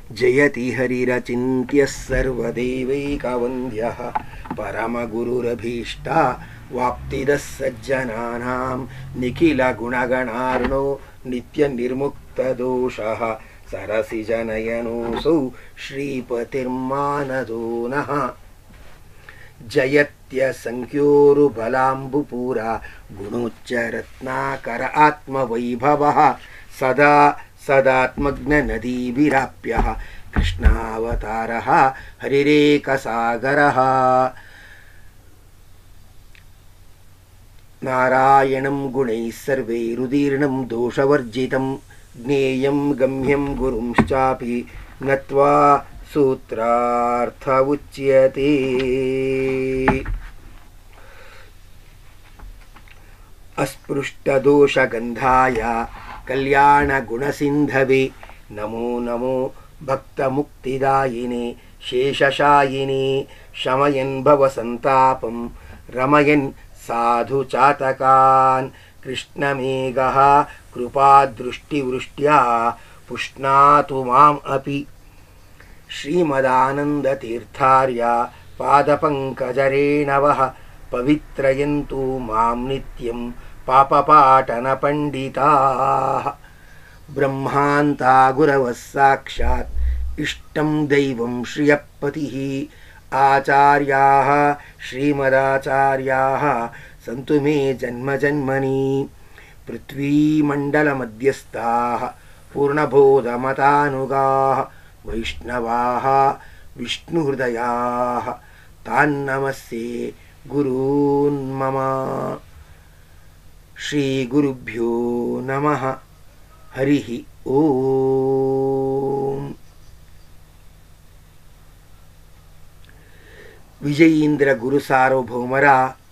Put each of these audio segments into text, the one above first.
ಜಯತಿ ಹರಿರಚಿಂತ್ಯಃ ಸರ್ವದೇವೈಕವಂದ್ಯಃ ಪರಮಗುರುರಭೀಷ್ಟ ವಾಪ್ತಿದಃ ಸಜ್ಜನಾನಾಂ ನಿಖಿಲ ಗುಣಗಣಾರ್ಣೋ ನಿತ್ಯ ನಿರ್ಮುಕ್ತದೋಷಃ ಸರಸಿಜನಯನೋऽಸೌ ಶ್ರೀಪತಿರ್ಮಾನದೋ ನಃ ಜಯತ್ಯ ಸಂಖ್ಯೋರು ಬಲಾಂಬುಪೂರ ಗುಣೋಚ್ಚ ರತ್ನಾಕರ ಆತ್ಮವೈಭವ ಸದಾ ಸದಾತ್ಮಜ್ಞ ನದೀಭಿರಾಪ್ಯ ಕೃಷ್ಣಾವತಾರ ಹರಿರೇಕಸಾಗರ ನಾರಾಯಣಂ ಗುಣೈಃ ಸರ್ವೈರುದೀರ್ಣಂ ದೋಷವರ್ಜಿತಂ ಜ್ಞೇಯಂ ಗಮ್ಯಂ ಗುರುಂಶ್ಚಾಪಿ ನತ್ವಾ ಸೂತ್ರಾರ್ಥ ಉಚ್ಯತೆ अस्पृष्टदोषगन्धाय कल्याणगुणसिन्धवे नमो नमो भक्तमुक्तिदायिने शेषशायिने शमयन् भवसन्तापं रमयन् साधुचातकान् कृष्णमेघः कृपादृष्टिवृष्ट्या पुष्णातु माम् अपि श्रीमदानन्दतीर्थार्य पादपङ्कजरेणवः पवित्रयन्तु मां नित्यं पापपाटनपण्डिताः ब्रह्मान्ता गुरवः साक्षात् इष्टं दैवं श्रियपतिः आचार्याः श्रीमदाचार्याः सन्तु मे जन्मजन्मनि पृथ्वीमण्डलमध्यस्थाः पूर्णबोधमतानुगाः वैष्णवाः विष्णुहृदयाः तान्नमस्ये गुरून् मम श्रीगुरुभ्यो नमः हरिः ಓಂ ವಿಜಯೀಂದ್ರ ಗುರು ಸಾರ್ವಭೌಮರ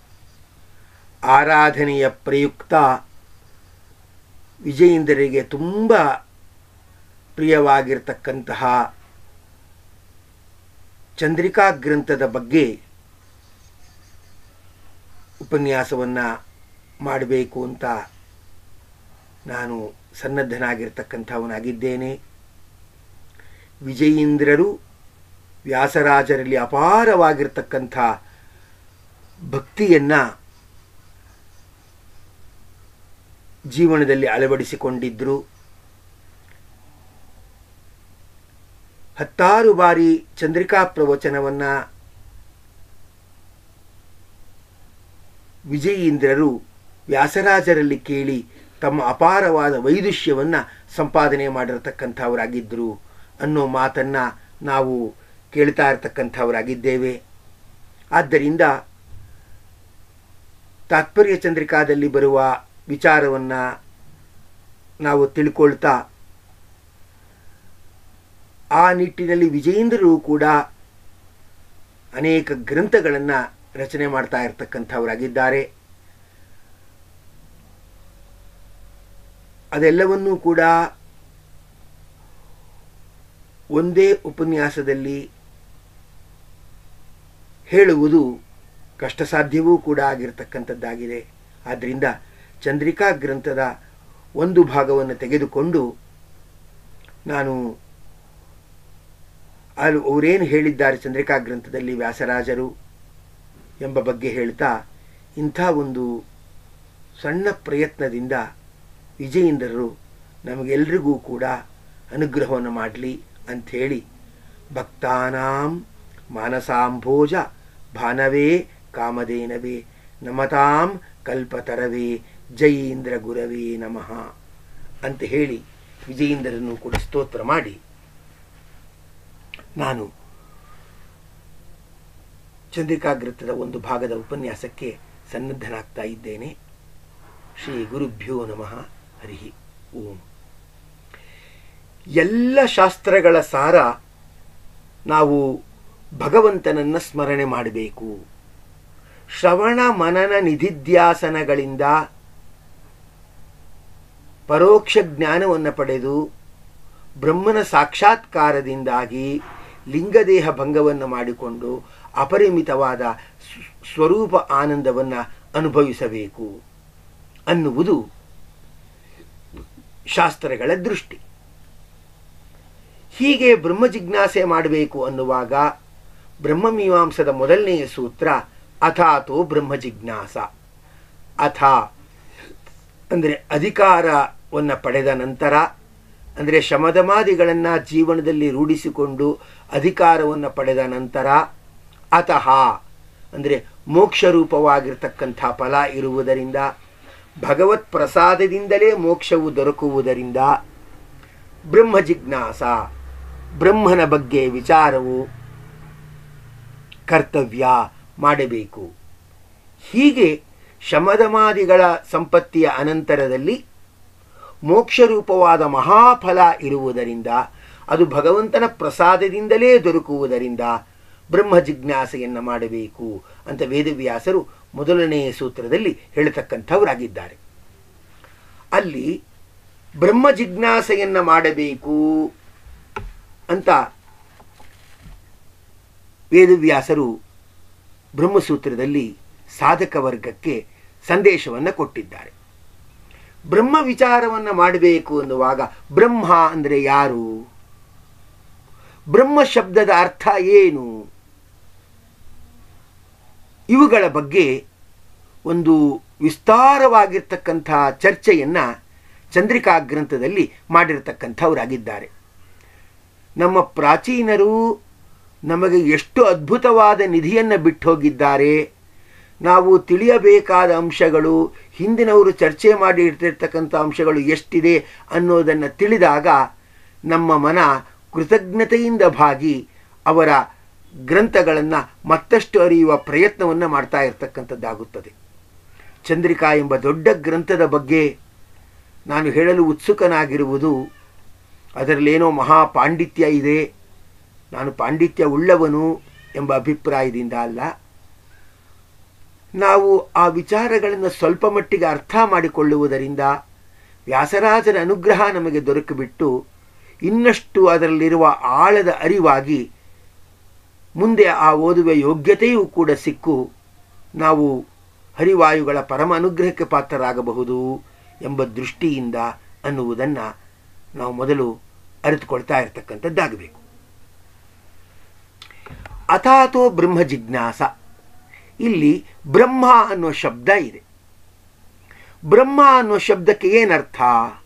ಆರಾಧನೆಯ ಪ್ರಯುಕ್ತ ವಿಜಯೀಂದ್ರರಿಗೆ ತುಂಬ ಪ್ರಿಯವಾಗಿರ್ತಕ್ಕಂತಹ ಚಂದ್ರಿಕಾ ಗ್ರಂಥದ ಬಗ್ಗೆ ಉಪನ್ಯಾಸವನ್ನು ಮಾಡಬೇಕು ಅಂತ ನಾನು ಸನ್ನದ್ಧನಾಗಿರ್ತಕ್ಕಂಥವನಾಗಿದ್ದೇನೆ ವಿಜಯೀಂದ್ರರು ವ್ಯಾಸರಾಜರಲ್ಲಿ ಅಪಾರವಾಗಿರ್ತಕ್ಕಂಥ ಭಕ್ತಿಯನ್ನು ಜೀವನದಲ್ಲಿ ಅಳವಡಿಸಿಕೊಂಡಿದ್ದರು ಹತ್ತಾರು ಬಾರಿ ಚಂದ್ರಿಕಾ ಪ್ರವಚನವನ್ನು ವಿಜಯೀಂದ್ರರು ವ್ಯಾಸರಾಜರಲ್ಲಿ ಕೇಳಿ ತಮ್ಮ ಅಪಾರವಾದ ವೈದುಷ್ಯವನ್ನು ಸಂಪಾದನೆ ಮಾಡಿರತಕ್ಕಂಥವರಾಗಿದ್ದರು ಅನ್ನೋ ಮಾತನ್ನು ನಾವು ಕೇಳ್ತಾ ಇರತಕ್ಕಂಥವರಾಗಿದ್ದೇವೆ ಆದ್ದರಿಂದ ತಾತ್ಪರ್ಯ ಚಂದ್ರಿಕಾದಲ್ಲಿ ಬರುವ ವಿಚಾರವನ್ನು ನಾವು ತಿಳ್ಕೊಳ್ತಾ ಆ ನಿಟ್ಟಿನಲ್ಲಿ ವಿಜಯೇಂದ್ರರು ಕೂಡ ಅನೇಕ ಗ್ರಂಥಗಳನ್ನು ರಚನೆ ಮಾಡ್ತಾ ಇರತಕ್ಕಂಥವರಾಗಿದ್ದಾರೆ ಅದೆಲ್ಲವನ್ನೂ ಕೂಡ ಒಂದೇ ಉಪನ್ಯಾಸದಲ್ಲಿ ಹೇಳುವುದು ಕಷ್ಟ ಸಾಧ್ಯವೂ ಕೂಡ ಆಗಿರತಕ್ಕಂಥದ್ದಾಗಿದೆ ಆದ್ದರಿಂದ ಚಂದ್ರಿಕಾ ಗ್ರಂಥದ ಒಂದು ಭಾಗವನ್ನು ತೆಗೆದುಕೊಂಡು ನಾನು ಅಲ್ಲಿ ಅವರೇನು ಹೇಳಿದ್ದಾರೆ ಚಂದ್ರಿಕಾ ಗ್ರಂಥದಲ್ಲಿ ವ್ಯಾಸರಾಜರು ಎಂಬ ಬಗ್ಗೆ ಹೇಳ್ತಾ ಇಂಥ ಒಂದು ಸಣ್ಣ ಪ್ರಯತ್ನದಿಂದ ವಿಜಯೇಂದ್ರರು ನಮಗೆಲ್ಲರಿಗೂ ಕೂಡ ಅನುಗ್ರಹವನ್ನು ಮಾಡಲಿ ಅಂಥೇಳಿ ಭಕ್ತಾನಾಂ ಮಾನಸಾಂಭೋಜ ಭಾನವೇ ಕಾಮಧೇನವೇ ನಮತಾಂ ಕಲ್ಪತರವೇ ಜಯೀಂದ್ರ ಗುರವೇ ನಮಃ ಅಂತ ಹೇಳಿ ವಿಜಯೇಂದ್ರನ್ನು ಕೂಡ ಸ್ತೋತ್ರ ಮಾಡಿ ನಾನು ಚಂದ್ರಿಕಾಗ್ರತದ ಒಂದು ಭಾಗದ ಉಪನ್ಯಾಸಕ್ಕೆ ಸನ್ನದ್ಧನಾಗ್ತಾ ಇದ್ದೇನೆ ಶ್ರೀ ಗುರುಭ್ಯೋ ನಮಃ ಹರಿ ಓಂ ಎಲ್ಲ ಶಾಸ್ತ್ರಗಳ ಸಾರ ನಾವು ಭಗವಂತನನ್ನು ಸ್ಮರಣೆ ಮಾಡಬೇಕು ಶ್ರವಣ ಮನನ ನಿಧಿಧ್ಯಾಸನಗಳಿಂದ ಪರೋಕ್ಷ ಜ್ಞಾನವನ್ನು ಪಡೆದು ಬ್ರಹ್ಮನ ಸಾಕ್ಷಾತ್ಕಾರದಿಂದಾಗಿ ಲಿಂಗದೇಹ ಭಂಗವನ್ನು ಮಾಡಿಕೊಂಡು ಅಪರಿಮಿತವಾದ ಸ್ವರೂಪ ಆನಂದವನ್ನು ಅನುಭವಿಸಬೇಕು ಅನ್ನುವುದು ಶಾಸ್ತ್ರಗಳ ದೃಷ್ಟಿ ಹೀಗೆ ಬ್ರಹ್ಮ ಜಿಜ್ಞಾಸೆ ಮಾಡಬೇಕು ಅನ್ನುವಾಗ ಬ್ರಹ್ಮಮೀಮಾಂಸದ ಮೊದಲನೆಯ ಸೂತ್ರ ಅಥಾತೋ ಬ್ರಹ್ಮ ಜಿಜ್ಞಾಸ ಅಥ ಅಂದರೆ ಅಧಿಕಾರವನ್ನು ಪಡೆದ ನಂತರ ಅಂದರೆ ಶಮದಮಾದಿಗಳನ್ನು ಜೀವನದಲ್ಲಿ ರೂಢಿಸಿಕೊಂಡು ಅಧಿಕಾರವನ್ನು ಪಡೆದ ನಂತರ ಅತಃ ಅಂದರೆ ಮೋಕ್ಷ ರೂಪವಾಗಿರ್ತಕ್ಕಂಥ ಫಲ ಇರುವುದರಿಂದ ಭಗವತ್ ಪ್ರಸಾದದಿಂದಲೇ ಮೋಕ್ಷವು ದೊರಕುವುದರಿಂದ ಬ್ರಹ್ಮ ಜಿಜ್ಞಾಸ ಬ್ರಹ್ಮನ ಬಗ್ಗೆ ವಿಚಾರವು ಕರ್ತವ್ಯ ಮಾಡಬೇಕು ಹೀಗೆ ಶಮದಮಾದಿಗಳ ಸಂಪತ್ತಿಯ ಅನಂತರದಲ್ಲಿ ಮೋಕ್ಷರೂಪವಾದ ಮಹಾಫಲ ಇರುವುದರಿಂದ ಅದು ಭಗವಂತನ ಪ್ರಸಾದದಿಂದಲೇ ದೊರಕುವುದರಿಂದ ಬ್ರಹ್ಮ ಜಿಜ್ಞಾಸೆಯನ್ನು ಮಾಡಬೇಕು ಅಂತ ವೇದವ್ಯಾಸರು ಮೊದಲನೆಯ ಸೂತ್ರದಲ್ಲಿ ಹೇಳತಕ್ಕಂಥವರಾಗಿದ್ದಾರೆ ಅಲ್ಲಿ ಬ್ರಹ್ಮ ಜಿಜ್ಞಾಸೆಯನ್ನು ಮಾಡಬೇಕು ಅಂತ ವೇದವ್ಯಾಸರು ಬ್ರಹ್ಮಸೂತ್ರದಲ್ಲಿ ಸಾಧಕ ವರ್ಗಕ್ಕೆ ಸಂದೇಶವನ್ನು ಕೊಟ್ಟಿದ್ದಾರೆ ಬ್ರಹ್ಮ ವಿಚಾರವನ್ನು ಮಾಡಬೇಕು ಅನ್ನುವಾಗ ಬ್ರಹ್ಮ ಅಂದರೆ ಯಾರು ಬ್ರಹ್ಮ ಶಬ್ದದ ಅರ್ಥ ಏನು ಇವುಗಳ ಬಗ್ಗೆ ಒಂದು ವಿಸ್ತಾರವಾಗಿರ್ತಕ್ಕಂಥ ಚರ್ಚೆಯನ್ನು ಚಂದ್ರಿಕಾ ಗ್ರಂಥದಲ್ಲಿ ಮಾಡಿರತಕ್ಕಂಥವರಾಗಿದ್ದಾರೆ ನಮ್ಮ ಪ್ರಾಚೀನರು ನಮಗೆ ಎಷ್ಟು ಅದ್ಭುತವಾದ ನಿಧಿಯನ್ನು ಬಿಟ್ಟು ಹೋಗಿದ್ದಾರೆ ನಾವು ತಿಳಿಯಬೇಕಾದ ಅಂಶಗಳು ಹಿಂದಿನವರು ಚರ್ಚೆ ಮಾಡಿ ಇರ್ತಿರ್ತಕ್ಕಂಥ ಅಂಶಗಳು ಎಷ್ಟಿದೆ ಅನ್ನೋದನ್ನು ತಿಳಿದಾಗ ನಮ್ಮ ಮನ ಕೃತಜ್ಞತೆಯಿಂದ ಭಾಗಿ ಅವರ ಗ್ರಂಥಗಳನ್ನು ಮತ್ತಷ್ಟು ಅರಿಯುವ ಪ್ರಯತ್ನವನ್ನು ಮಾಡ್ತಾ ಇರತಕ್ಕಂಥದ್ದಾಗುತ್ತದೆ ಚಂದ್ರಿಕಾ ಎಂಬ ದೊಡ್ಡ ಗ್ರಂಥದ ಬಗ್ಗೆ ನಾನು ಹೇಳಲು ಉತ್ಸುಕನಾಗಿರುವುದು ಅದರಲ್ಲೇನೋ ಮಹಾ ಪಾಂಡಿತ್ಯ ಇದೆ ನಾನು ಪಾಂಡಿತ್ಯ ಉಳ್ಳವನು ಎಂಬ ಅಭಿಪ್ರಾಯದಿಂದ ಅಲ್ಲ ನಾವು ಆ ವಿಚಾರಗಳನ್ನು ಸ್ವಲ್ಪ ಮಟ್ಟಿಗೆ ಅರ್ಥ ಮಾಡಿಕೊಳ್ಳುವುದರಿಂದ ವ್ಯಾಸರಾಜರ ಅನುಗ್ರಹ ನಮಗೆ ದೊರಕಿಬಿಟ್ಟು ಇನ್ನಷ್ಟು ಅದರಲ್ಲಿರುವ ಆಳದ ಅರಿವಾಗಿ ಮುಂದೆ ಆ ಓದುವ ಯೋಗ್ಯತೆಯೂ ಕೂಡ ಸಿಕ್ಕು ನಾವು ಹರಿವಾಯುಗಳ ಪರಮ ಅನುಗ್ರಹಕ್ಕೆ ಪಾತ್ರರಾಗಬಹುದು ಎಂಬ ದೃಷ್ಟಿಯಿಂದ ಅನ್ನುವುದನ್ನು ನಾವು ಮೊದಲು ಅರಿತುಕೊಳ್ತಾ ಇರತಕ್ಕಂಥದ್ದಾಗಬೇಕು ಅಥಾತೋ ಬ್ರಹ್ಮ ಜಿಜ್ಞಾಸ ಇಲ್ಲಿ ಬ್ರಹ್ಮ ಅನ್ನೋ ಶಬ್ದ ಇದೆ ಬ್ರಹ್ಮ ಅನ್ನೋ ಶಬ್ದಕ್ಕೆ ಏನರ್ಥ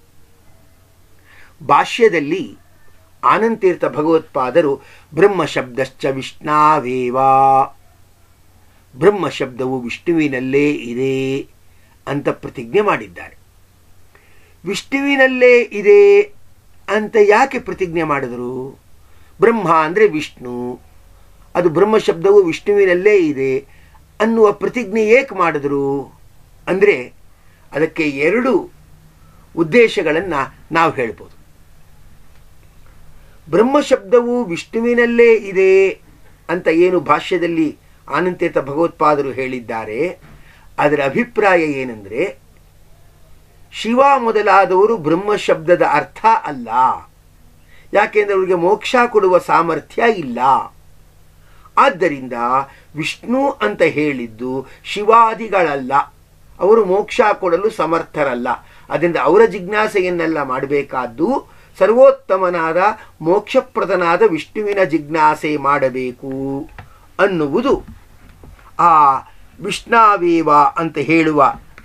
ಭಾಷ್ಯದಲ್ಲಿ ಆನಂತೀರ್ಥ ಭಗವತ್ಪಾದರು ಬ್ರಹ್ಮ ಶಬ್ದಶ್ಚ ವಿಷ್ಣಾವೇವ ಬ್ರಹ್ಮ ಶಬ್ದವು ವಿಷ್ಣುವಿನಲ್ಲೇ ಇದೆ ಅಂತ ಪ್ರತಿಜ್ಞೆ ಮಾಡಿದ್ದಾರೆ ವಿಷ್ಣುವಿನಲ್ಲೇ ಇದೆ ಅಂತ ಯಾಕೆ ಪ್ರತಿಜ್ಞೆ ಮಾಡಿದರು ಬ್ರಹ್ಮ ಅಂದರೆ ವಿಷ್ಣು ಅದು ಬ್ರಹ್ಮ ಶಬ್ದವು ವಿಷ್ಣುವಿನಲ್ಲೇ ಇದೆ ಅನ್ನುವ ಪ್ರತಿಜ್ಞೆ ಏಕೆ ಮಾಡಿದ್ರು ಅಂದರೆ ಅದಕ್ಕೆ ಎರಡು ಉದ್ದೇಶಗಳನ್ನು ನಾವು ಹೇಳ್ಬೋದು ಬ್ರಹ್ಮ ಶಬ್ದವು ವಿಷ್ಣುವಿನಲ್ಲೇ ಇದೆ ಅಂತ ಏನು ಭಾಷ್ಯದಲ್ಲಿ ಆನಂತೀರ್ಥ ಭಗವತ್ಪಾದರು ಹೇಳಿದ್ದಾರೆ ಅದರ ಅಭಿಪ್ರಾಯ ಏನೆಂದರೆ ಶಿವ ಮೊದಲಾದವರು ಬ್ರಹ್ಮ ಶಬ್ದದ ಅರ್ಥ ಅಲ್ಲ ಯಾಕೆಂದರೆ ಅವರಿಗೆ ಮೋಕ್ಷ ಕೊಡುವ ಸಾಮರ್ಥ್ಯ ಇಲ್ಲ ಆದ್ದರಿಂದ ವಿಷ್ಣು ಅಂತ ಹೇಳಿದ್ದು ಶಿವಾದಿಗಳಲ್ಲ ಅವರು ಮೋಕ್ಷ ಕೊಡಲು ಸಮರ್ಥರಲ್ಲ ಅದರಿಂದ ಅವರ ಜಿಜ್ಞಾಸೆಯನ್ನೆಲ್ಲ ಮಾಡಬೇಕಾದ್ದು ಸರ್ವೋತ್ತಮನಾದ ಮೋಕ್ಷಪ್ರದನಾದ ವಿಷ್ಣುವಿನ ಜಿಜ್ಞಾಸೆ ಮಾಡಬೇಕು ಅನ್ನುವುದು ಆ ವಿಷ್ಣಾವೇವ ಅಂತ ಹೇಳುವ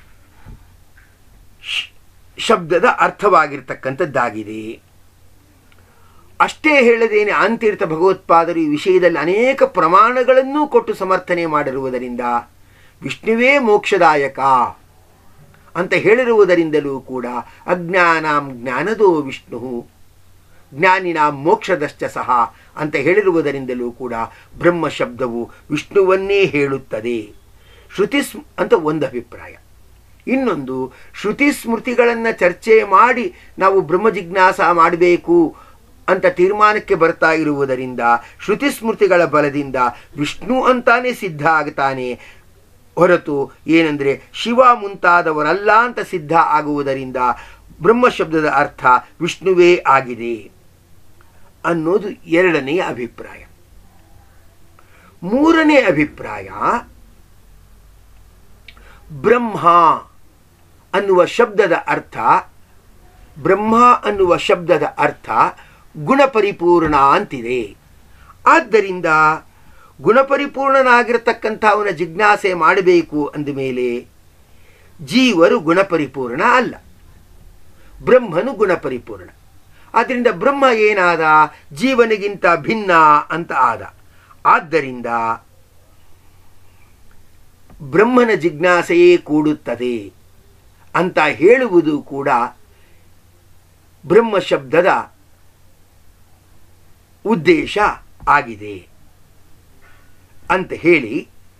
ಶಬ್ದದ ಅರ್ಥವಾಗಿರ್ತಕ್ಕಂಥದ್ದಾಗಿದೆ ಅಷ್ಟೇ ಹೇಳದೇನೆ ಆಂತೀರ್ಥ ಭಗವತ್ಪಾದರು ಈ ವಿಷಯದಲ್ಲಿ ಅನೇಕ ಪ್ರಮಾಣಗಳನ್ನೂ ಕೊಟ್ಟು ಸಮರ್ಥನೆ ಮಾಡಿರುವುದರಿಂದ ವಿಷ್ಣುವೇ ಮೋಕ್ಷದಾಯಕ ಅಂತ ಹೇಳಿರುವುದರಿಂದಲೂ ಕೂಡ ಅಜ್ಞಾನಾಂ ಜ್ಞಾನದೋ ವಿಷ್ಣು ಜ್ಞಾನಿನಾಂ ಮೋಕ್ಷದಶ್ಚ ಸಹ ಅಂತ ಹೇಳಿರುವುದರಿಂದಲೂ ಕೂಡ ಬ್ರಹ್ಮ ಶಬ್ದವು ವಿಷ್ಣುವನ್ನೇ ಹೇಳುತ್ತದೆ ಶ್ರುತಿ ಅಂತ ಒಂದು ಅಭಿಪ್ರಾಯ ಇನ್ನೊಂದು ಶ್ರುತಿ ಸ್ಮೃತಿಗಳನ್ನು ಚರ್ಚೆ ಮಾಡಿ ನಾವು ಬ್ರಹ್ಮ ಜಿಜ್ಞಾಸ ಮಾಡಬೇಕು ಅಂತ ತೀರ್ಮಾನಕ್ಕೆ ಬರ್ತಾ ಇರುವುದರಿಂದ ಶ್ರುತಿ ಸ್ಮೃತಿಗಳ ಬಲದಿಂದ ವಿಷ್ಣು ಅಂತಾನೆ ಸಿದ್ಧ ಆಗ್ತಾನೆ ಹೊರತು ಏನಂದರೆ ಶಿವ ಮುಂತಾದವರಲ್ಲ ಅಂತ ಸಿದ್ಧ ಆಗುವುದರಿಂದ ಬ್ರಹ್ಮ ಶಬ್ದದ ಅರ್ಥ ವಿಷ್ಣುವೇ ಆಗಿದೆ ಅನ್ನೋದು ಎರಡನೆಯ ಅಭಿಪ್ರಾಯ ಮೂರನೇ ಅಭಿಪ್ರಾಯ ಬ್ರಹ್ಮ ಅನ್ನುವ ಶಬ್ದದ ಅರ್ಥ ಬ್ರಹ್ಮ ಅನ್ನುವ ಶಬ್ದದ ಅರ್ಥ ಗುಣಪರಿಪೂರ್ಣ ಅಂತಿದೆ ಆದ್ದರಿಂದ ಗುಣಪರಿಪೂರ್ಣನಾಗಿರತಕ್ಕಂಥ ಅವನ ಜಿಜ್ಞಾಸೆ ಮಾಡಬೇಕು ಅಂದ ಮೇಲೆ ಜೀವರು ಗುಣಪರಿಪೂರ್ಣ ಅಲ್ಲ ಬ್ರಹ್ಮನು ಗುಣಪರಿಪೂರ್ಣ ಆದ್ದರಿಂದ ಬ್ರಹ್ಮ ಏನಾದ ಜೀವನಿಗಿಂತ ಭಿನ್ನ ಅಂತ ಆದ ಆದ್ದರಿಂದ ಬ್ರಹ್ಮನ ಜಿಜ್ಞಾಸೆಯೇ ಕೂಡುತ್ತದೆ ಅಂತ ಹೇಳುವುದು ಕೂಡ ಬ್ರಹ್ಮ ಶಬ್ದದ ಉದ್ದೇಶ ಆಗಿದೆ ಅಂತ ಹೇಳಿ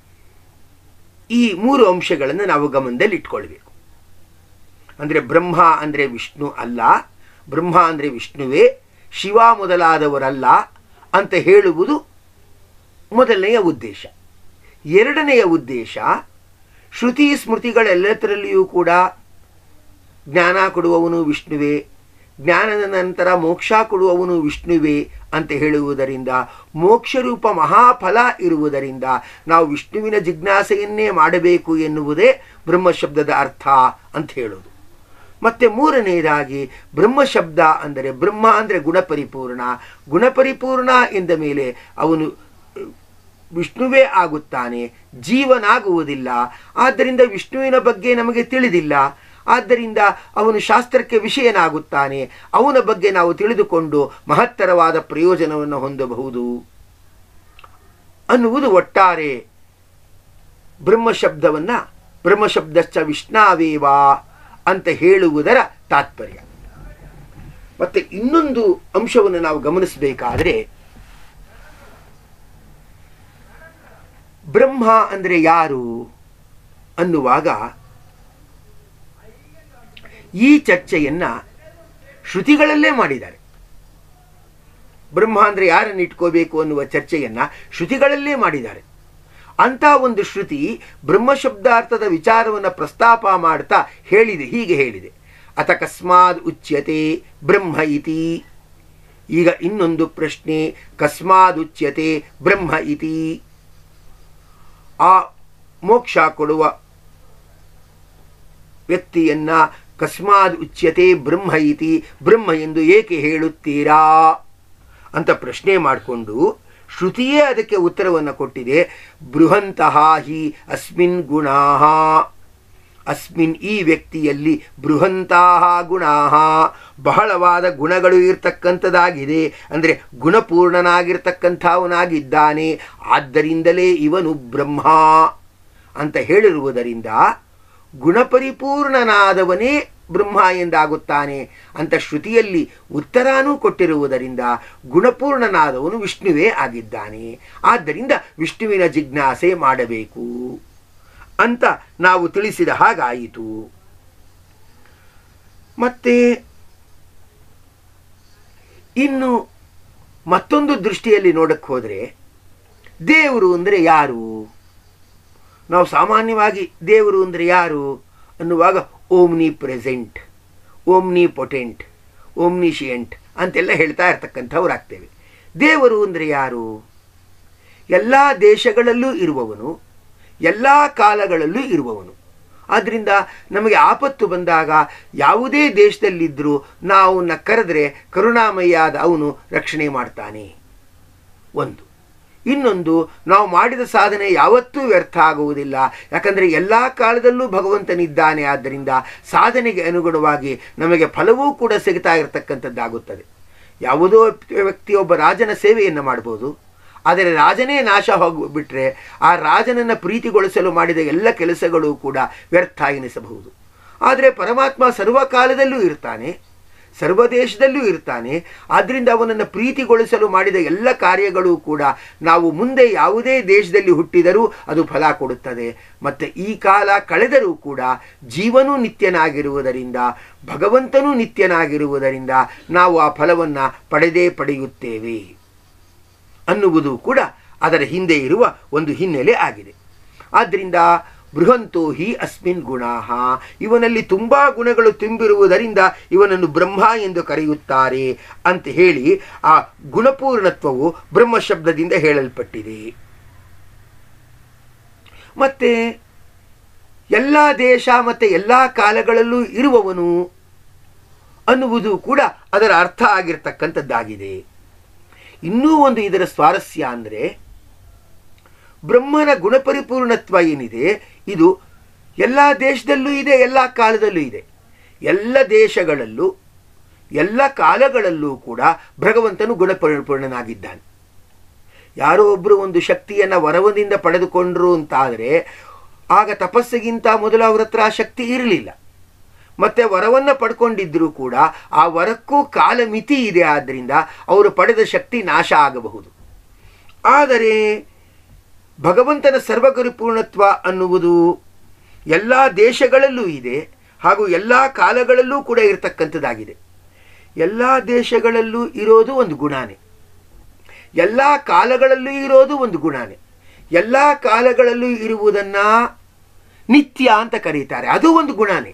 ಈ ಮೂರು ಅಂಶಗಳನ್ನು ನಾವು ಗಮನದಲ್ಲಿ ಇಟ್ಕೊಳ್ಬೇಕು ಅಂದರೆ ಬ್ರಹ್ಮ ಅಂದರೆ ವಿಷ್ಣು ಅಲ್ಲ ಬ್ರಹ್ಮ ಅಂದರೆ ವಿಷ್ಣುವೇ ಶಿವ ಮೊದಲಾದವರಲ್ಲ ಅಂತ ಹೇಳುವುದು ಮೊದಲನೆಯ ಉದ್ದೇಶ ಎರಡನೆಯ ಉದ್ದೇಶ ಶ್ರುತಿ ಸ್ಮೃತಿಗಳೆಲ್ಲದರಲ್ಲಿಯೂ ಕೂಡ ಜ್ಞಾನ ಕೊಡುವವನು ವಿಷ್ಣುವೇ ಜ್ಞಾನದ ನಂತರ ಮೋಕ್ಷ ಕೊಡುವವನು ವಿಷ್ಣುವೇ ಅಂತ ಹೇಳುವುದರಿಂದ ಮೋಕ್ಷರೂಪ ಮಹಾಫಲ ಇರುವುದರಿಂದ ನಾವು ವಿಷ್ಣುವಿನ ಜಿಜ್ಞಾಸೆಯನ್ನೇ ಮಾಡಬೇಕು ಎನ್ನುವುದೇ ಬ್ರಹ್ಮಶಬ್ದದ ಅರ್ಥ ಅಂತ ಹೇಳೋದು ಮತ್ತೆ ಮೂರನೆಯದಾಗಿ ಬ್ರಹ್ಮಶಬ್ದ ಅಂದರೆ ಬ್ರಹ್ಮ ಅಂದರೆ ಗುಣಪರಿಪೂರ್ಣ ಗುಣಪರಿಪೂರ್ಣ ಎಂದ ಮೇಲೆ ಅವನು ವಿಷ್ಣುವೇ ಆಗುತ್ತಾನೆ ಜೀವನಾಗುವುದಿಲ್ಲ ಆದ್ದರಿಂದ ವಿಷ್ಣುವಿನ ಬಗ್ಗೆ ನಮಗೆ ತಿಳಿದಿಲ್ಲ ಆದ್ದರಿಂದ ಅವನು ಶಾಸ್ತ್ರಕ್ಕೆ ವಿಷಯನಾಗುತ್ತಾನೆ ಅವನ ಬಗ್ಗೆ ನಾವು ತಿಳಿದುಕೊಂಡು ಮಹತ್ತರವಾದ ಪ್ರಯೋಜನವನ್ನು ಹೊಂದಬಹುದು ಅನ್ನುವುದು ಒಟ್ಟಾರೆ ಬ್ರಹ್ಮಶಬ್ದವನ್ನ ಬ್ರಹ್ಮಶಬ್ದಶ್ಚ ವಿಷ್ಣಾವೇವಾ ಅಂತ ಹೇಳುವುದರ ತಾತ್ಪರ್ಯ ಮತ್ತೆ ಇನ್ನೊಂದು ಅಂಶವನ್ನು ನಾವು ಗಮನಿಸಬೇಕಾದರೆ ಬ್ರಹ್ಮ ಅಂದರೆ ಯಾರು ಅನ್ನುವಾಗ ಈ ಚರ್ಚೆಯನ್ನ ಶ್ರುತಿಗಳಲ್ಲೇ ಮಾಡಿದ್ದಾರೆ ಬ್ರಹ್ಮ ಅಂದರೆ ಯಾರನ್ನು ಇಟ್ಕೋಬೇಕು ಅನ್ನುವ ಚರ್ಚೆಯನ್ನ ಶ್ರುತಿಗಳಲ್ಲೇ ಮಾಡಿದ್ದಾರೆ ಅಂತ ಒಂದು ಶ್ರುತಿ ಬ್ರಹ್ಮಶಬ್ದಾರ್ಥದ ವಿಚಾರವನ್ನು ಪ್ರಸ್ತಾಪ ಮಾಡ್ತಾ ಹೇಳಿದೆ ಹೀಗೆ ಹೇಳಿದೆ ಅಥ ಕಸ್ಮಾದ್ ಉಚ್ಯತೆ ಬ್ರಹ್ಮ ಇತಿ ಈಗ ಇನ್ನೊಂದು ಪ್ರಶ್ನೆ ಕಸ್ಮಾದ್ ಉಚ್ಯತೆ ಬ್ರಹ್ಮ ಇತಿ ಆ ಮೋಕ್ಷ ಕೊಡುವ ವ್ಯಕ್ತಿಯನ್ನ ಕಸ್ಮಾದ್ ಉಚ್ಯತೆ ಬ್ರಹ್ಮ ಇತಿ ಬ್ರಹ್ಮ ಎಂದು ಏಕೆ ಹೇಳುತ್ತೀರಾ ಅಂತ ಪ್ರಶ್ನೆ ಮಾಡಿಕೊಂಡು ಶ್ರುತಿಯೇ ಅದಕ್ಕೆ ಉತ್ತರವನ್ನು ಕೊಟ್ಟಿದೆ ಬೃಹಂತಹ ಹಿ ಅಸ್ಮಿನ್ ಗುಣಾ ಅಸ್ಮಿನ್ ಈ ವ್ಯಕ್ತಿಯಲ್ಲಿ ಬೃಹಂತಹ ಗುಣಾ ಬಹಳವಾದ ಗುಣಗಳು ಇರ್ತಕ್ಕಂಥದ್ದಾಗಿದೆ ಅಂದರೆ ಗುಣಪೂರ್ಣನಾಗಿರ್ತಕ್ಕಂಥವನಾಗಿದ್ದಾನೆ ಆದ್ದರಿಂದಲೇ ಇವನು ಬ್ರಹ್ಮ ಅಂತ ಹೇಳಿರುವುದರಿಂದ ಗುಣಪರಿಪೂರ್ಣನಾದವನೇ ಬ್ರಹ್ಮ ಎಂದಾಗುತ್ತಾನೆ ಅಂತ ಶ್ರುತಿಯಲ್ಲಿ ಉತ್ತರಾನೂ ಕೊಟ್ಟಿರುವುದರಿಂದ ಗುಣಪೂರ್ಣನಾದವನು ವಿಷ್ಣುವೇ ಆಗಿದ್ದಾನೆ ಆದ್ದರಿಂದ ವಿಷ್ಣುವಿನ ಜಿಜ್ಞಾಸೆ ಮಾಡಬೇಕು ಅಂತ ನಾವು ತಿಳಿಸಿದ ಹಾಗಾಯಿತು ಮತ್ತೆ ಇನ್ನು ಮತ್ತೊಂದು ದೃಷ್ಟಿಯಲ್ಲಿ ನೋಡಕ್ಕೆ ಹೋದರೆ ದೇವರು ಅಂದರೆ ಯಾರು ನಾವು ಸಾಮಾನ್ಯವಾಗಿ ದೇವರು ಅಂದರೆ ಯಾರು ಅನ್ನುವಾಗ omnipresent omnipotent omniscient ಅಂತೆಲ್ಲ ಹೇಳ್ತಾ ಇರ್ತಕ್ಕಂಥವ್ರಾಗ್ತೇವೆ ದೇವರು ಅಂದರೆ ಯಾರು ಎಲ್ಲ ದೇಶಗಳಲ್ಲೂ ಇರುವವನು ಎಲ್ಲ ಕಾಲಗಳಲ್ಲೂ ಇರುವವನು ಆದ್ದರಿಂದ ನಮಗೆ ಆಪತ್ತು ಬಂದಾಗ ಯಾವುದೇ ದೇಶದಲ್ಲಿದ್ದರೂ ನಾವು ಕರೆದ್ರೆ ಕರುಣಾಮಯ್ಯಾದ ಅವನು ರಕ್ಷಣೆ ಮಾಡ್ತಾನೆ ಒಂದು ಇನ್ನೊಂದು ನಾವು ಮಾಡಿದ ಸಾಧನೆ ಯಾವತ್ತೂ ವ್ಯರ್ಥ ಆಗುವುದಿಲ್ಲ ಯಾಕಂದರೆ ಎಲ್ಲ ಕಾಲದಲ್ಲೂ ಭಗವಂತನಿದ್ದಾನೆ ಆದ್ದರಿಂದ ಸಾಧನೆಗೆ ಅನುಗುಣವಾಗಿ ನಮಗೆ ಫಲವೂ ಕೂಡ ಸಿಗ್ತಾ ಇರತಕ್ಕಂಥದ್ದಾಗುತ್ತದೆ ಯಾವುದೋ ವ್ಯಕ್ತಿಯೊಬ್ಬ ರಾಜನ ಸೇವೆಯನ್ನು ಮಾಡ್ಬೋದು ಆದರೆ ರಾಜನೇ ನಾಶ ಹೋಗಿಬಿಟ್ರೆ ಆ ರಾಜನನ್ನು ಪ್ರೀತಿಗೊಳಿಸಲು ಮಾಡಿದ ಎಲ್ಲ ಕೆಲಸಗಳು ಕೂಡ ವ್ಯರ್ಥ ಎನಿಸಬಹುದು ಆದರೆ ಪರಮಾತ್ಮ ಸರ್ವಕಾಲದಲ್ಲೂ ಇರ್ತಾನೆ ಸರ್ವ ದೇಶದಲ್ಲೂ ಇರ್ತಾನೆ ಆದ್ದರಿಂದ ಅವನನ್ನು ಪ್ರೀತಿಗೊಳಿಸಲು ಮಾಡಿದ ಎಲ್ಲ ಕಾರ್ಯಗಳು ಕೂಡ ನಾವು ಮುಂದೆ ಯಾವುದೇ ದೇಶದಲ್ಲಿ ಹುಟ್ಟಿದರೂ ಅದು ಫಲ ಕೊಡುತ್ತದೆ ಮತ್ತು ಈ ಕಾಲ ಕಳೆದರೂ ಕೂಡ ಜೀವನೂ ನಿತ್ಯನಾಗಿರುವುದರಿಂದ ಭಗವಂತನೂ ನಿತ್ಯನಾಗಿರುವುದರಿಂದ ನಾವು ಆ ಫಲವನ್ನು ಪಡೆದೇ ಪಡೆಯುತ್ತೇವೆ ಅನ್ನುವುದು ಕೂಡ ಅದರ ಹಿಂದೆ ಇರುವ ಒಂದು ಹಿನ್ನೆಲೆ ಆಗಿದೆ ಆದ್ದರಿಂದ ಬೃಹಂತೋ ಹಿ ಅಸ್ಮಿನ್ ಗುಣಾಹ ಇವನಲ್ಲಿ ತುಂಬ ಗುಣಗಳು ತುಂಬಿರುವುದರಿಂದ ಇವನನ್ನು ಬ್ರಹ್ಮ ಎಂದು ಕರೆಯುತ್ತಾರೆ ಅಂತ ಹೇಳಿ ಆ ಗುಣಪೂರ್ಣತ್ವವು ಬ್ರಹ್ಮ ಶಬ್ದದಿಂದ ಹೇಳಲ್ಪಟ್ಟಿದೆ ಮತ್ತೆ ಎಲ್ಲ ದೇಶ ಮತ್ತು ಎಲ್ಲ ಕಾಲಗಳಲ್ಲೂ ಇರುವವನು ಅನ್ನುವುದು ಕೂಡ ಅದರ ಅರ್ಥ ಆಗಿರ್ತಕ್ಕಂಥದ್ದಾಗಿದೆ ಇನ್ನೂ ಒಂದು ಇದರ ಸ್ವಾರಸ್ಯ ಅಂದರೆ ಬ್ರಹ್ಮನ ಗುಣಪರಿಪೂರ್ಣತ್ವ ಏನಿದೆ ಇದು ಎಲ್ಲ ದೇಶದಲ್ಲೂ ಇದೆ ಎಲ್ಲ ಕಾಲದಲ್ಲೂ ಇದೆ ಎಲ್ಲ ದೇಶಗಳಲ್ಲೂ ಎಲ್ಲ ಕಾಲಗಳಲ್ಲೂ ಕೂಡ ಭಗವಂತನು ಗುಣಪರಿಪೂರ್ಣನಾಗಿದ್ದಾನೆ ಯಾರೋ ಒಬ್ಬರು ಒಂದು ಶಕ್ತಿಯನ್ನು ವರವದಿಂದ ಪಡೆದುಕೊಂಡ್ರು ಅಂತಾದರೆ ಆಗ ತಪಸ್ಸಿಗಿಂತ ಮೊದಲು ಅವ್ರ ಹತ್ರ ಆ ಶಕ್ತಿ ಇರಲಿಲ್ಲ ಮತ್ತೆ ವರವನ್ನು ಪಡ್ಕೊಂಡಿದ್ದರೂ ಕೂಡ ಆ ವರಕ್ಕೂ ಕಾಲ ಮಿತಿ ಇದೆ ಆದ್ದರಿಂದ ಅವರು ಪಡೆದ ಶಕ್ತಿ ನಾಶ ಆಗಬಹುದು ಆದರೆ ಭಗವಂತನ ಸರ್ವಗುರಿಪೂರ್ಣತ್ವ ಅನ್ನುವುದು ಎಲ್ಲ ದೇಶಗಳಲ್ಲೂ ಇದೆ ಹಾಗೂ ಎಲ್ಲ ಕಾಲಗಳಲ್ಲೂ ಕೂಡ ಇರತಕ್ಕಂಥದ್ದಾಗಿದೆ ಎಲ್ಲ ದೇಶಗಳಲ್ಲೂ ಇರೋದು ಒಂದು ಗುಣಾನೇ ಎಲ್ಲ ಕಾಲಗಳಲ್ಲೂ ಇರೋದು ಒಂದು ಗುಣಾನೇ ಎಲ್ಲ ಕಾಲಗಳಲ್ಲೂ ಇರುವುದನ್ನು ನಿತ್ಯ ಅಂತ ಕರೀತಾರೆ ಅದು ಒಂದು ಗುಣಾನೇ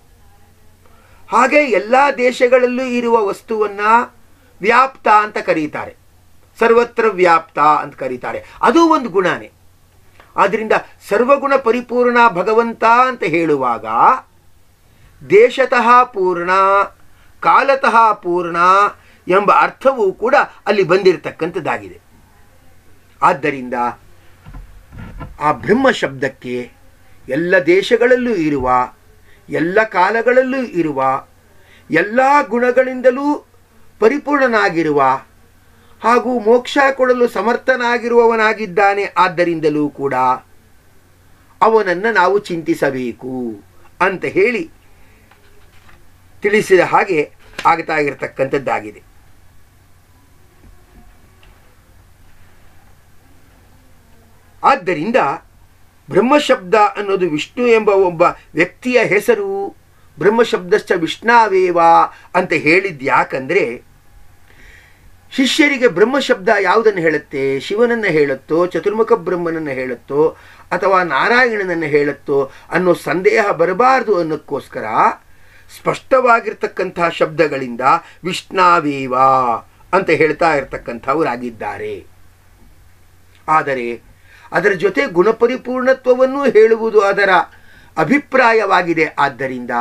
ಹಾಗೆ ಎಲ್ಲ ದೇಶಗಳಲ್ಲೂ ಇರುವ ವಸ್ತುವನ್ನ ವ್ಯಾಪ್ತ ಅಂತ ಕರೀತಾರೆ ಸರ್ವತ್ರ ವ್ಯಾಪ್ತ ಅಂತ ಕರೀತಾರೆ ಅದು ಒಂದು ಗುಣನೇ ಆದ್ದರಿಂದ ಸರ್ವಗುಣ ಪರಿಪೂರ್ಣ ಭಗವಂತ ಅಂತ ಹೇಳುವಾಗ ದೇಶತಃ ಪೂರ್ಣ ಕಾಲತಃ ಪೂರ್ಣ ಎಂಬ ಅರ್ಥವೂ ಕೂಡ ಅಲ್ಲಿ ಬಂದಿರತಕ್ಕಂಥದ್ದಾಗಿದೆ ಆದ್ದರಿಂದ ಆ ಬ್ರಹ್ಮ ಶಬ್ದಕ್ಕೆ ಎಲ್ಲ ದೇಶಗಳಲ್ಲೂ ಇರುವ ಎಲ್ಲ ಕಾಲಗಳಲ್ಲೂ ಇರುವ ಎಲ್ಲ ಗುಣಗಳಿಂದಲೂ ಪರಿಪೂರ್ಣನಾಗಿರುವ ಹಾಗೂ ಮೋಕ್ಷ ಕೊಡಲು ಸಮರ್ಥನಾಗಿರುವವನಾಗಿದ್ದಾನೆ ಆದ್ದರಿಂದಲೂ ಕೂಡ ಅವನನ್ನು ನಾವು ಚಿಂತಿಸಬೇಕು ಅಂತ ಹೇಳಿ ತಿಳಿಸಿದ ಹಾಗೆ ಆಗ್ತಾ ಇರತಕ್ಕಂಥದ್ದಾಗಿದೆ ಆದ್ದರಿಂದ ಬ್ರಹ್ಮಶಬ್ದ ಅನ್ನೋದು ವಿಷ್ಣು ಎಂಬ ಒಬ್ಬ ವ್ಯಕ್ತಿಯ ಹೆಸರು ಬ್ರಹ್ಮಶಬ್ದಶ್ಚ ವಿಷ್ಣಾವೇವ ಅಂತ ಹೇಳಿದ್ ಯಾಕಂದ್ರೆ ಶಿಷ್ಯರಿಗೆ ಬ್ರಹ್ಮಶಬ್ದ ಯಾವುದನ್ನು ಹೇಳುತ್ತೆ ಶಿವನನ್ನು ಹೇಳುತ್ತೋ ಚತುರ್ಮುಖ ಬ್ರಹ್ಮನನ್ನು ಹೇಳುತ್ತೋ ಅಥವಾ ನಾರಾಯಣನನ್ನು ಹೇಳುತ್ತೋ ಅನ್ನೋ ಸಂದೇಹ ಬರಬಾರದು ಅನ್ನೋಕ್ಕೋಸ್ಕರ ಸ್ಪಷ್ಟವಾಗಿರ್ತಕ್ಕಂಥ ಶಬ್ದಗಳಿಂದ ವಿಷ್ಣಾವೇವ ಅಂತ ಹೇಳ್ತಾ ಇರತಕ್ಕಂಥವರಾಗಿದ್ದಾರೆ ಆದರೆ ಅದರ ಜೊತೆ ಗುಣಪರಿಪೂರ್ಣತ್ವವನ್ನು ಹೇಳುವುದು ಅದರ ಅಭಿಪ್ರಾಯವಾಗಿದೆ ಆದ್ದರಿಂದ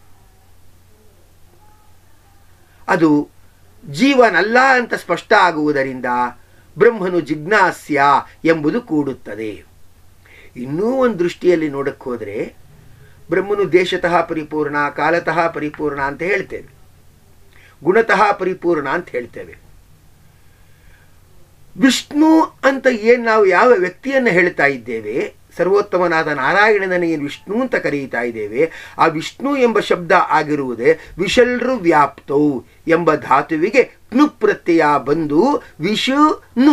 ಅದು ಜೀವನಲ್ಲ ಅಂತ ಸ್ಪಷ್ಟ ಆಗುವುದರಿಂದ ಬ್ರಹ್ಮನು ಜಿಜ್ಞಾಸ್ಯ ಎಂಬುದು ಕೂಡುತ್ತದೆ ಇನ್ನೂ ಒಂದು ದೃಷ್ಟಿಯಲ್ಲಿ ನೋಡಕ್ಕೆ ಹೋದರೆ ಬ್ರಹ್ಮನು ದೇಶತಃ ಪರಿಪೂರ್ಣ ಕಾಲತಃ ಪರಿಪೂರ್ಣ ಅಂತ ಹೇಳ್ತೇವೆ ಗುಣತಃ ಪರಿಪೂರ್ಣ ಅಂತ ಹೇಳ್ತೇವೆ ವಿಷ್ಣು ಅಂತ ಏನು ನಾವು ಯಾವ ವ್ಯಕ್ತಿಯನ್ನು ಹೇಳ್ತಾ ಇದ್ದೇವೆ ಸರ್ವೋತ್ತಮನಾದ ನಾರಾಯಣನನ್ನು ಏನು ವಿಷ್ಣು ಅಂತ ಕರೀತಾ ಇದ್ದೇವೆ ಆ ವಿಷ್ಣು ಎಂಬ ಶಬ್ದ ಆಗಿರುವುದೇ ವಿಷಲ್ರು ವ್ಯಾಪ್ತೌ ಎಂಬ ಧಾತುವಿಗೆ ನು ಪ್ರತ್ಯಯ ಬಂದು ವಿಷುನು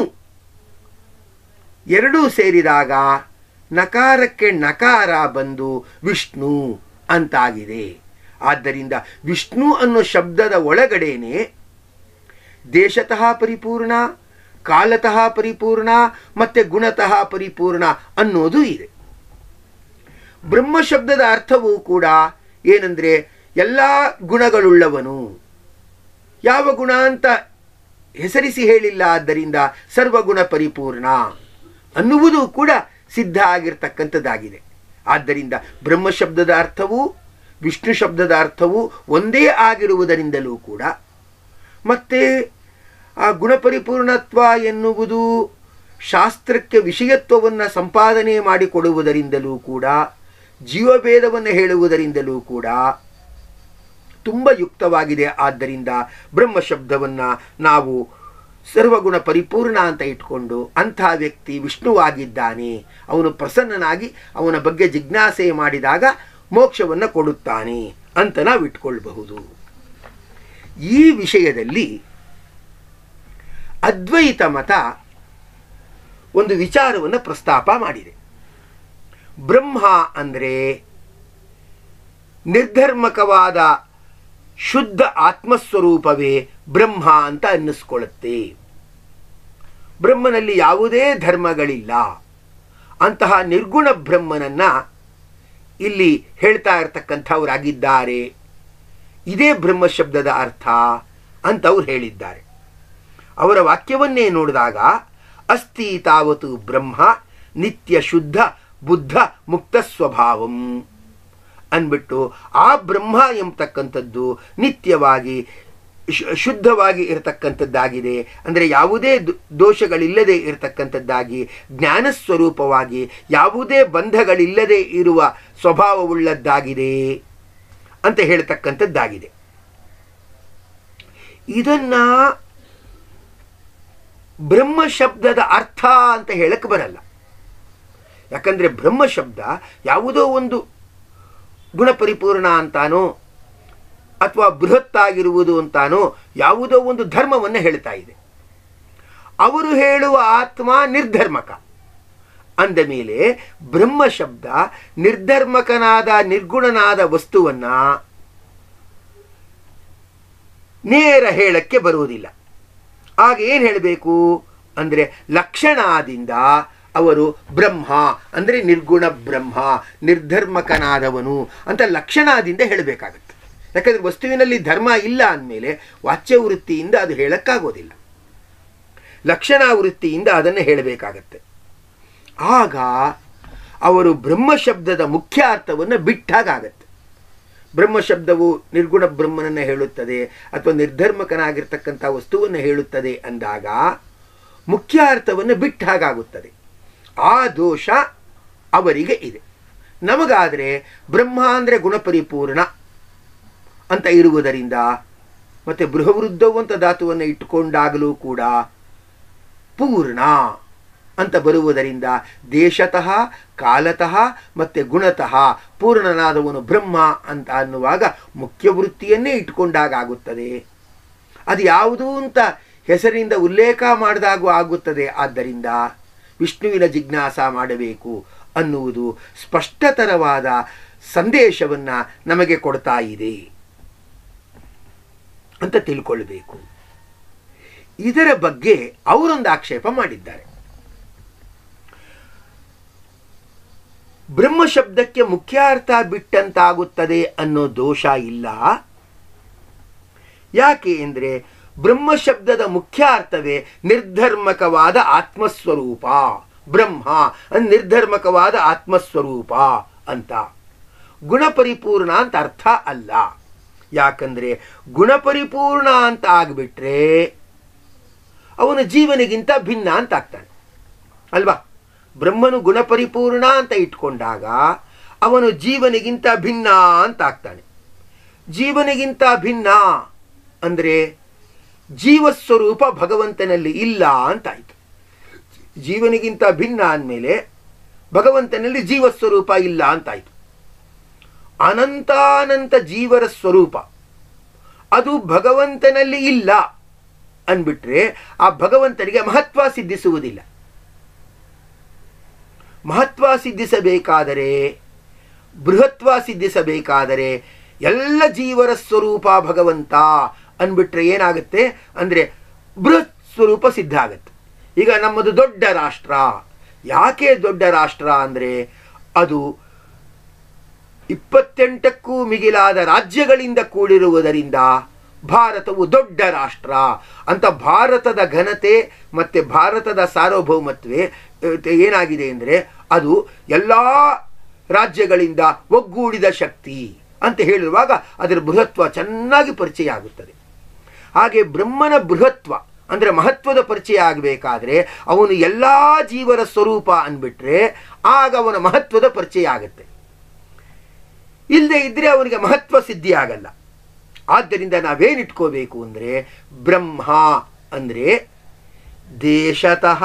ಎರಡೂ ಸೇರಿದಾಗ ನಕಾರಕ್ಕೆ ನಕಾರ ಬಂದು ವಿಷ್ಣು ಅಂತಾಗಿದೆ ಆದ್ದರಿಂದ ವಿಷ್ಣು ಅನ್ನೋ ಶಬ್ದದ ಒಳಗಡೆನೆ ದೇಶತಃ ಪರಿಪೂರ್ಣ ಕಾಲತಃ ಪರಿಪೂರ್ಣ ಮತ್ತೆ ಗುಣತಃ ಪರಿಪೂರ್ಣ ಅನ್ನೋದು ಇದೆ ಬ್ರಹ್ಮ ಶಬ್ದದ ಅರ್ಥವೂ ಕೂಡ ಏನಂದ್ರೆ ಎಲ್ಲ ಗುಣಗಳುಳ್ಳವನು ಯಾವ ಗುಣ ಅಂತ ಹೆಸರಿಸಿ ಹೇಳಿಲ್ಲ ಆದ್ದರಿಂದ ಸರ್ವಗುಣ ಪರಿಪೂರ್ಣ ಅನ್ನುವುದು ಕೂಡ ಸಿದ್ಧ ಆಗಿರ್ತಕ್ಕಂಥದ್ದಾಗಿದೆ ಆದ್ದರಿಂದ ಬ್ರಹ್ಮ ಶಬ್ದದ ಅರ್ಥವು ವಿಷ್ಣು ಶಬ್ದದ ಅರ್ಥವು ಒಂದೇ ಆಗಿರುವುದರಿಂದಲೂ ಕೂಡ ಮತ್ತೆ ಆ ಗುಣಪರಿಪೂರ್ಣತ್ವ ಎನ್ನುವುದು ಶಾಸ್ತ್ರಕ್ಕೆ ವಿಷಯತ್ವವನ್ನು ಸಂಪಾದನೆ ಮಾಡಿಕೊಡುವುದರಿಂದಲೂ ಕೂಡ ಜೀವಭೇದವನ್ನು ಹೇಳುವುದರಿಂದಲೂ ಕೂಡ ತುಂಬ ಯುಕ್ತವಾಗಿದೆ ಆದ್ದರಿಂದ ಬ್ರಹ್ಮ ಶಬ್ದವನ್ನು ನಾವು ಸರ್ವಗುಣ ಪರಿಪೂರ್ಣ ಅಂತ ಇಟ್ಕೊಂಡು ಅಂಥ ವ್ಯಕ್ತಿ ವಿಷ್ಣುವಾಗಿದ್ದಾನೆ ಅವನು ಪ್ರಸನ್ನನಾಗಿ ಅವನ ಬಗ್ಗೆ ಜಿಜ್ಞಾಸೆ ಮಾಡಿದಾಗ ಮೋಕ್ಷವನ್ನು ಕೊಡುತ್ತಾನೆ ಅಂತ ನಾವು ಇಟ್ಕೊಳ್ಬಹುದು ಈ ವಿಷಯದಲ್ಲಿ ಅದ್ವೈತ ಮತ ಒಂದು ವಿಚಾರವನ್ನು ಪ್ರಸ್ತಾಪ ಮಾಡಿದೆ ಬ್ರಹ್ಮ ಅಂದರೆ ನಿರ್ಧರ್ಮಕವಾದ ಶುದ್ಧ ಆತ್ಮಸ್ವರೂಪವೇ ಬ್ರಹ್ಮ ಅಂತ ಅನ್ನಿಸ್ಕೊಳ್ಳುತ್ತೆ ಬ್ರಹ್ಮನಲ್ಲಿ ಯಾವುದೇ ಧರ್ಮಗಳಿಲ್ಲ ಅಂತಹ ನಿರ್ಗುಣ ಬ್ರಹ್ಮನನ್ನ ಇಲ್ಲಿ ಹೇಳ್ತಾ ಇರತಕ್ಕಂಥವರಾಗಿದ್ದಾರೆ ಇದೇ ಬ್ರಹ್ಮ ಶಬ್ದದ ಅರ್ಥ ಅಂತ ಅವ್ರು ಹೇಳಿದ್ದಾರೆ ಅವರ ವಾಕ್ಯವನ್ನೇ ನೋಡಿದಾಗ ಅಸ್ತಿ ತಾವತು ಬ್ರಹ್ಮ ನಿತ್ಯ ಶುದ್ಧ ಬುದ್ಧ ಮುಕ್ತ ಸ್ವಭಾವಂ ಅಂದ್ಬಿಟ್ಟು ಆ ಬ್ರಹ್ಮ ಎಂಬತಕ್ಕಂಥದ್ದು ನಿತ್ಯವಾಗಿ ಶು- ಶುದ್ಧವಾಗಿ ಇರತಕ್ಕಂಥದ್ದಾಗಿದೆ ಅಂದರೆ ಯಾವುದೇ ದು- ದೋಷಗಳಿಲ್ಲದೆ ಇರತಕ್ಕಂಥದ್ದಾಗಿ ಜ್ಞಾನ ಸ್ವರೂಪವಾಗಿ ಯಾವುದೇ ಬಂಧಗಳಿಲ್ಲದೆ ಇರುವ ಸ್ವಭಾವವುಳ್ಳದ್ದಾಗಿದೆ ಅಂತ ಹೇಳ್ತಕ್ಕಂಥದ್ದಾಗಿದೆ ಇದನ್ನ ಬ್ರಹ್ಮ ಶಬ್ದದ ಅರ್ಥ ಅಂತ ಹೇಳಕ್ಕೆ ಬರಲ್ಲ ಯಾಕಂದ್ರೆ ಬ್ರಹ್ಮ ಶಬ್ದ ಯಾವುದೋ ಒಂದು ಗುಣಪರಿಪೂರ್ಣ ಅಂತಾನೋ ಅಥವಾ ಬೃಹತ್ತಾಗಿರುವುದು ಅಂತಾನೋ ಯಾವುದೋ ಒಂದು ಧರ್ಮವನ್ನು ಹೇಳ್ತಾ ಇದೆ ಅವರು ಹೇಳುವ ಆತ್ಮ ನಿರ್ಧರ್ಮಕ ಅಂದ ಮೇಲೆ ಬ್ರಹ್ಮ ಶಬ್ದ ನಿರ್ಧರ್ಮಕನಾದ ನಿರ್ಗುಣನಾದ ವಸ್ತುವನ್ನ ನೇರ ಹೇಳಕ್ಕೆ ಬರುವುದಿಲ್ಲ ಆಗ ಏನು ಹೇಳಬೇಕು ಅಂದರೆ ಲಕ್ಷಣದಿಂದ ಅವರು ಬ್ರಹ್ಮ ಅಂದರೆ ನಿರ್ಗುಣ ಬ್ರಹ್ಮ ನಿರ್ಧರ್ಮಕನಾದವನು ಅಂತ ಲಕ್ಷಣದಿಂದ ಹೇಳಬೇಕಾಗತ್ತೆ ಯಾಕಂದ್ರೆ ವಸ್ತುವಿನಲ್ಲಿ ಧರ್ಮ ಇಲ್ಲ ಅಂದಮೇಲೆ ವಾಚ್ಯ ವೃತ್ತಿಯಿಂದ ಅದು ಹೇಳಕ್ಕಾಗೋದಿಲ್ಲ ಲಕ್ಷಣ ವೃತ್ತಿಯಿಂದ ಅದನ್ನು ಹೇಳಬೇಕಾಗತ್ತೆ ಆಗ ಅವರು ಬ್ರಹ್ಮ ಶಬ್ದದ ಮುಖ್ಯ ಅರ್ಥವನ್ನು ಬಿಟ್ಟಾಗತ್ತೆ ಬ್ರಹ್ಮ ಶಬ್ದವು ನಿರ್ಗುಣ ಬ್ರಹ್ಮನನ್ನು ಹೇಳುತ್ತದೆ ಅಥವಾ ನಿರ್ಧರ್ಮಕನಾಗಿರ್ತಕ್ಕಂಥ ವಸ್ತುವನ್ನು ಹೇಳುತ್ತದೆ ಅಂದಾಗ ಮುಖ್ಯ ಅರ್ಥವನ್ನು ಬಿಟ್ಟ ಹಾಗಾಗುತ್ತದೆ ಆ ದೋಷ ಅವರಿಗೆ ಇದೆ ನಮಗಾದರೆ ಬ್ರಹ್ಮ ಅಂದರೆ ಗುಣಪರಿಪೂರ್ಣ ಅಂತ ಇರುವುದರಿಂದ ಮತ್ತೆ ಬೃಹವೃದ್ಧವು ಅಂತ ಧಾತುವನ್ನು ಇಟ್ಟುಕೊಂಡಾಗಲೂ ಕೂಡ ಪೂರ್ಣ ಅಂತ ಬರುವುದರಿಂದ ದೇಶತಃ ಕಾಲತಃ ಮತ್ತೆ ಗುಣತಃ ಪೂರ್ಣನಾದವನು ಬ್ರಹ್ಮ ಅಂತ ಅನ್ನುವಾಗ ಮುಖ್ಯ ವೃತ್ತಿಯನ್ನೇ ಇಟ್ಕೊಂಡಾಗ ಆಗುತ್ತದೆ ಅದು ಯಾವುದು ಅಂತ ಹೆಸರಿನಿಂದ ಉಲ್ಲೇಖ ಮಾಡಿದಾಗೂ ಆಗುತ್ತದೆ ಆದ್ದರಿಂದ ವಿಷ್ಣುವಿನ ಜಿಜ್ಞಾಸ ಮಾಡಬೇಕು ಅನ್ನುವುದು ಸ್ಪಷ್ಟತರವಾದ ಸಂದೇಶವನ್ನ ನಮಗೆ ಕೊಡ್ತಾ ಇದೆ ಅಂತ ತಿಳ್ಕೊಳ್ಬೇಕು ಇದರ ಬಗ್ಗೆ ಅವರೊಂದು ಆಕ್ಷೇಪ ಮಾಡಿದ್ದಾರೆ ಬ್ರಹ್ಮ ಶಬ್ದಕ್ಕೆ ಮುಖ್ಯಾರ್ಥ ಬಿಟ್ಟಂತಾಗುತ್ತದೆ ಅನ್ನೋ ದೋಷ ಇಲ್ಲ ಯಾಕೆ ಅಂದರೆ ಬ್ರಹ್ಮ ಶಬ್ದದ ಮುಖ್ಯ ಅರ್ಥವೇ ನಿರ್ಧರ್ಮಕವಾದ ಆತ್ಮಸ್ವರೂಪ ಬ್ರಹ್ಮ ಅನ್ ನಿರ್ಧರ್ಮಕವಾದ ಆತ್ಮಸ್ವರೂಪ ಅಂತ ಗುಣಪರಿಪೂರ್ಣ ಅಂತ ಅರ್ಥ ಅಲ್ಲ ಯಾಕಂದ್ರೆ ಗುಣಪರಿಪೂರ್ಣ ಅಂತ ಆಗ್ಬಿಟ್ರೆ ಅವನು ಜೀವನಿಗಿಂತ ಭಿನ್ನ ಅಂತ ಆಗ್ತಾನೆ ಅಲ್ವಾ ಬ್ರಹ್ಮನು ಗುಣಪರಿಪೂರ್ಣ ಅಂತ ಇಟ್ಕೊಂಡಾಗ ಅವನು ಜೀವನಿಗಿಂತ ಭಿನ್ನ ಅಂತ ಆಗ್ತಾನೆ ಜೀವನಿಗಿಂತ ಭಿನ್ನ ಅಂದರೆ ಜೀವಸ್ವರೂಪ ಭಗವಂತನಲ್ಲಿ ಇಲ್ಲ ಅಂತಾಯ್ತು ಜೀವನಿಗಿಂತ ಭಿನ್ನ ಅಂದಮೇಲೆ ಭಗವಂತನಲ್ಲಿ ಜೀವಸ್ವರೂಪ ಇಲ್ಲ ಅಂತಾಯ್ತು ಅನಂತಾನಂತ ಜೀವರ ಸ್ವರೂಪ ಅದು ಭಗವಂತನಲ್ಲಿ ಇಲ್ಲ ಅಂದ್ಬಿಟ್ರೆ ಆ ಭಗವಂತನಿಗೆ ಮಹತ್ವ ಸಿದ್ಧಿಸುವುದಿಲ್ಲ ಮಹತ್ವ ಸಿದ್ಧಿಸಬೇಕಾದರೆ ಬೃಹತ್ವ ಸಿದ್ಧಿಸಬೇಕಾದರೆ ಎಲ್ಲ ಜೀವರ ಸ್ವರೂಪ ಭಗವಂತ ಅಂದ್ಬಿಟ್ರೆ ಏನಾಗುತ್ತೆ ಅಂದರೆ ಬೃಹತ್ ಸ್ವರೂಪ ಸಿದ್ಧ ಆಗುತ್ತೆ ಈಗ ನಮ್ಮದು ದೊಡ್ಡ ರಾಷ್ಟ್ರ ಯಾಕೆ ದೊಡ್ಡ ರಾಷ್ಟ್ರ ಅಂದರೆ ಅದು ಇಪ್ಪತ್ತೆಂಟಕ್ಕೂ ಮಿಗಿಲಾದ ರಾಜ್ಯಗಳಿಂದ ಕೂಡಿರುವುದರಿಂದ ಭಾರತವು ದೊಡ್ಡ ರಾಷ್ಟ್ರ ಅಂತ ಭಾರತದ ಘನತೆ ಮತ್ತೆ ಭಾರತದ ಸಾರ್ವಭೌಮತ್ವೇ ಅಹ್, ಏನಾಗಿದೆ ಅಂದರೆ ಅದು ಎಲ್ಲ ರಾಜ್ಯಗಳಿಂದ ಒಗ್ಗೂಡಿದ ಶಕ್ತಿ ಅಂತ ಹೇಳಿರುವಾಗ ಅದರ ಬೃಹತ್ವ ಚೆನ್ನಾಗಿ ಪರಿಚಯ ಆಗುತ್ತದೆ ಹಾಗೆ ಬ್ರಹ್ಮನ ಬೃಹತ್ವ ಅಂದರೆ ಮಹತ್ವದ ಪರಿಚಯ ಆಗಬೇಕಾದ್ರೆ ಅವನು ಎಲ್ಲ ಜೀವರ ಸ್ವರೂಪ ಅಂದ್ಬಿಟ್ರೆ ಆಗ ಅವನ ಮಹತ್ವದ ಪರಿಚಯ ಆಗುತ್ತೆ ಇಲ್ಲದೆ ಇದ್ರೆ ಅವನಿಗೆ ಮಹತ್ವ ಸಿದ್ಧಿ ಆಗಲ್ಲ ಆದ್ದರಿಂದ ನಾವೇನಿಟ್ಕೋಬೇಕು ಅಂದರೆ ಬ್ರಹ್ಮ ಅಂದರೆ ದೇಶತಃ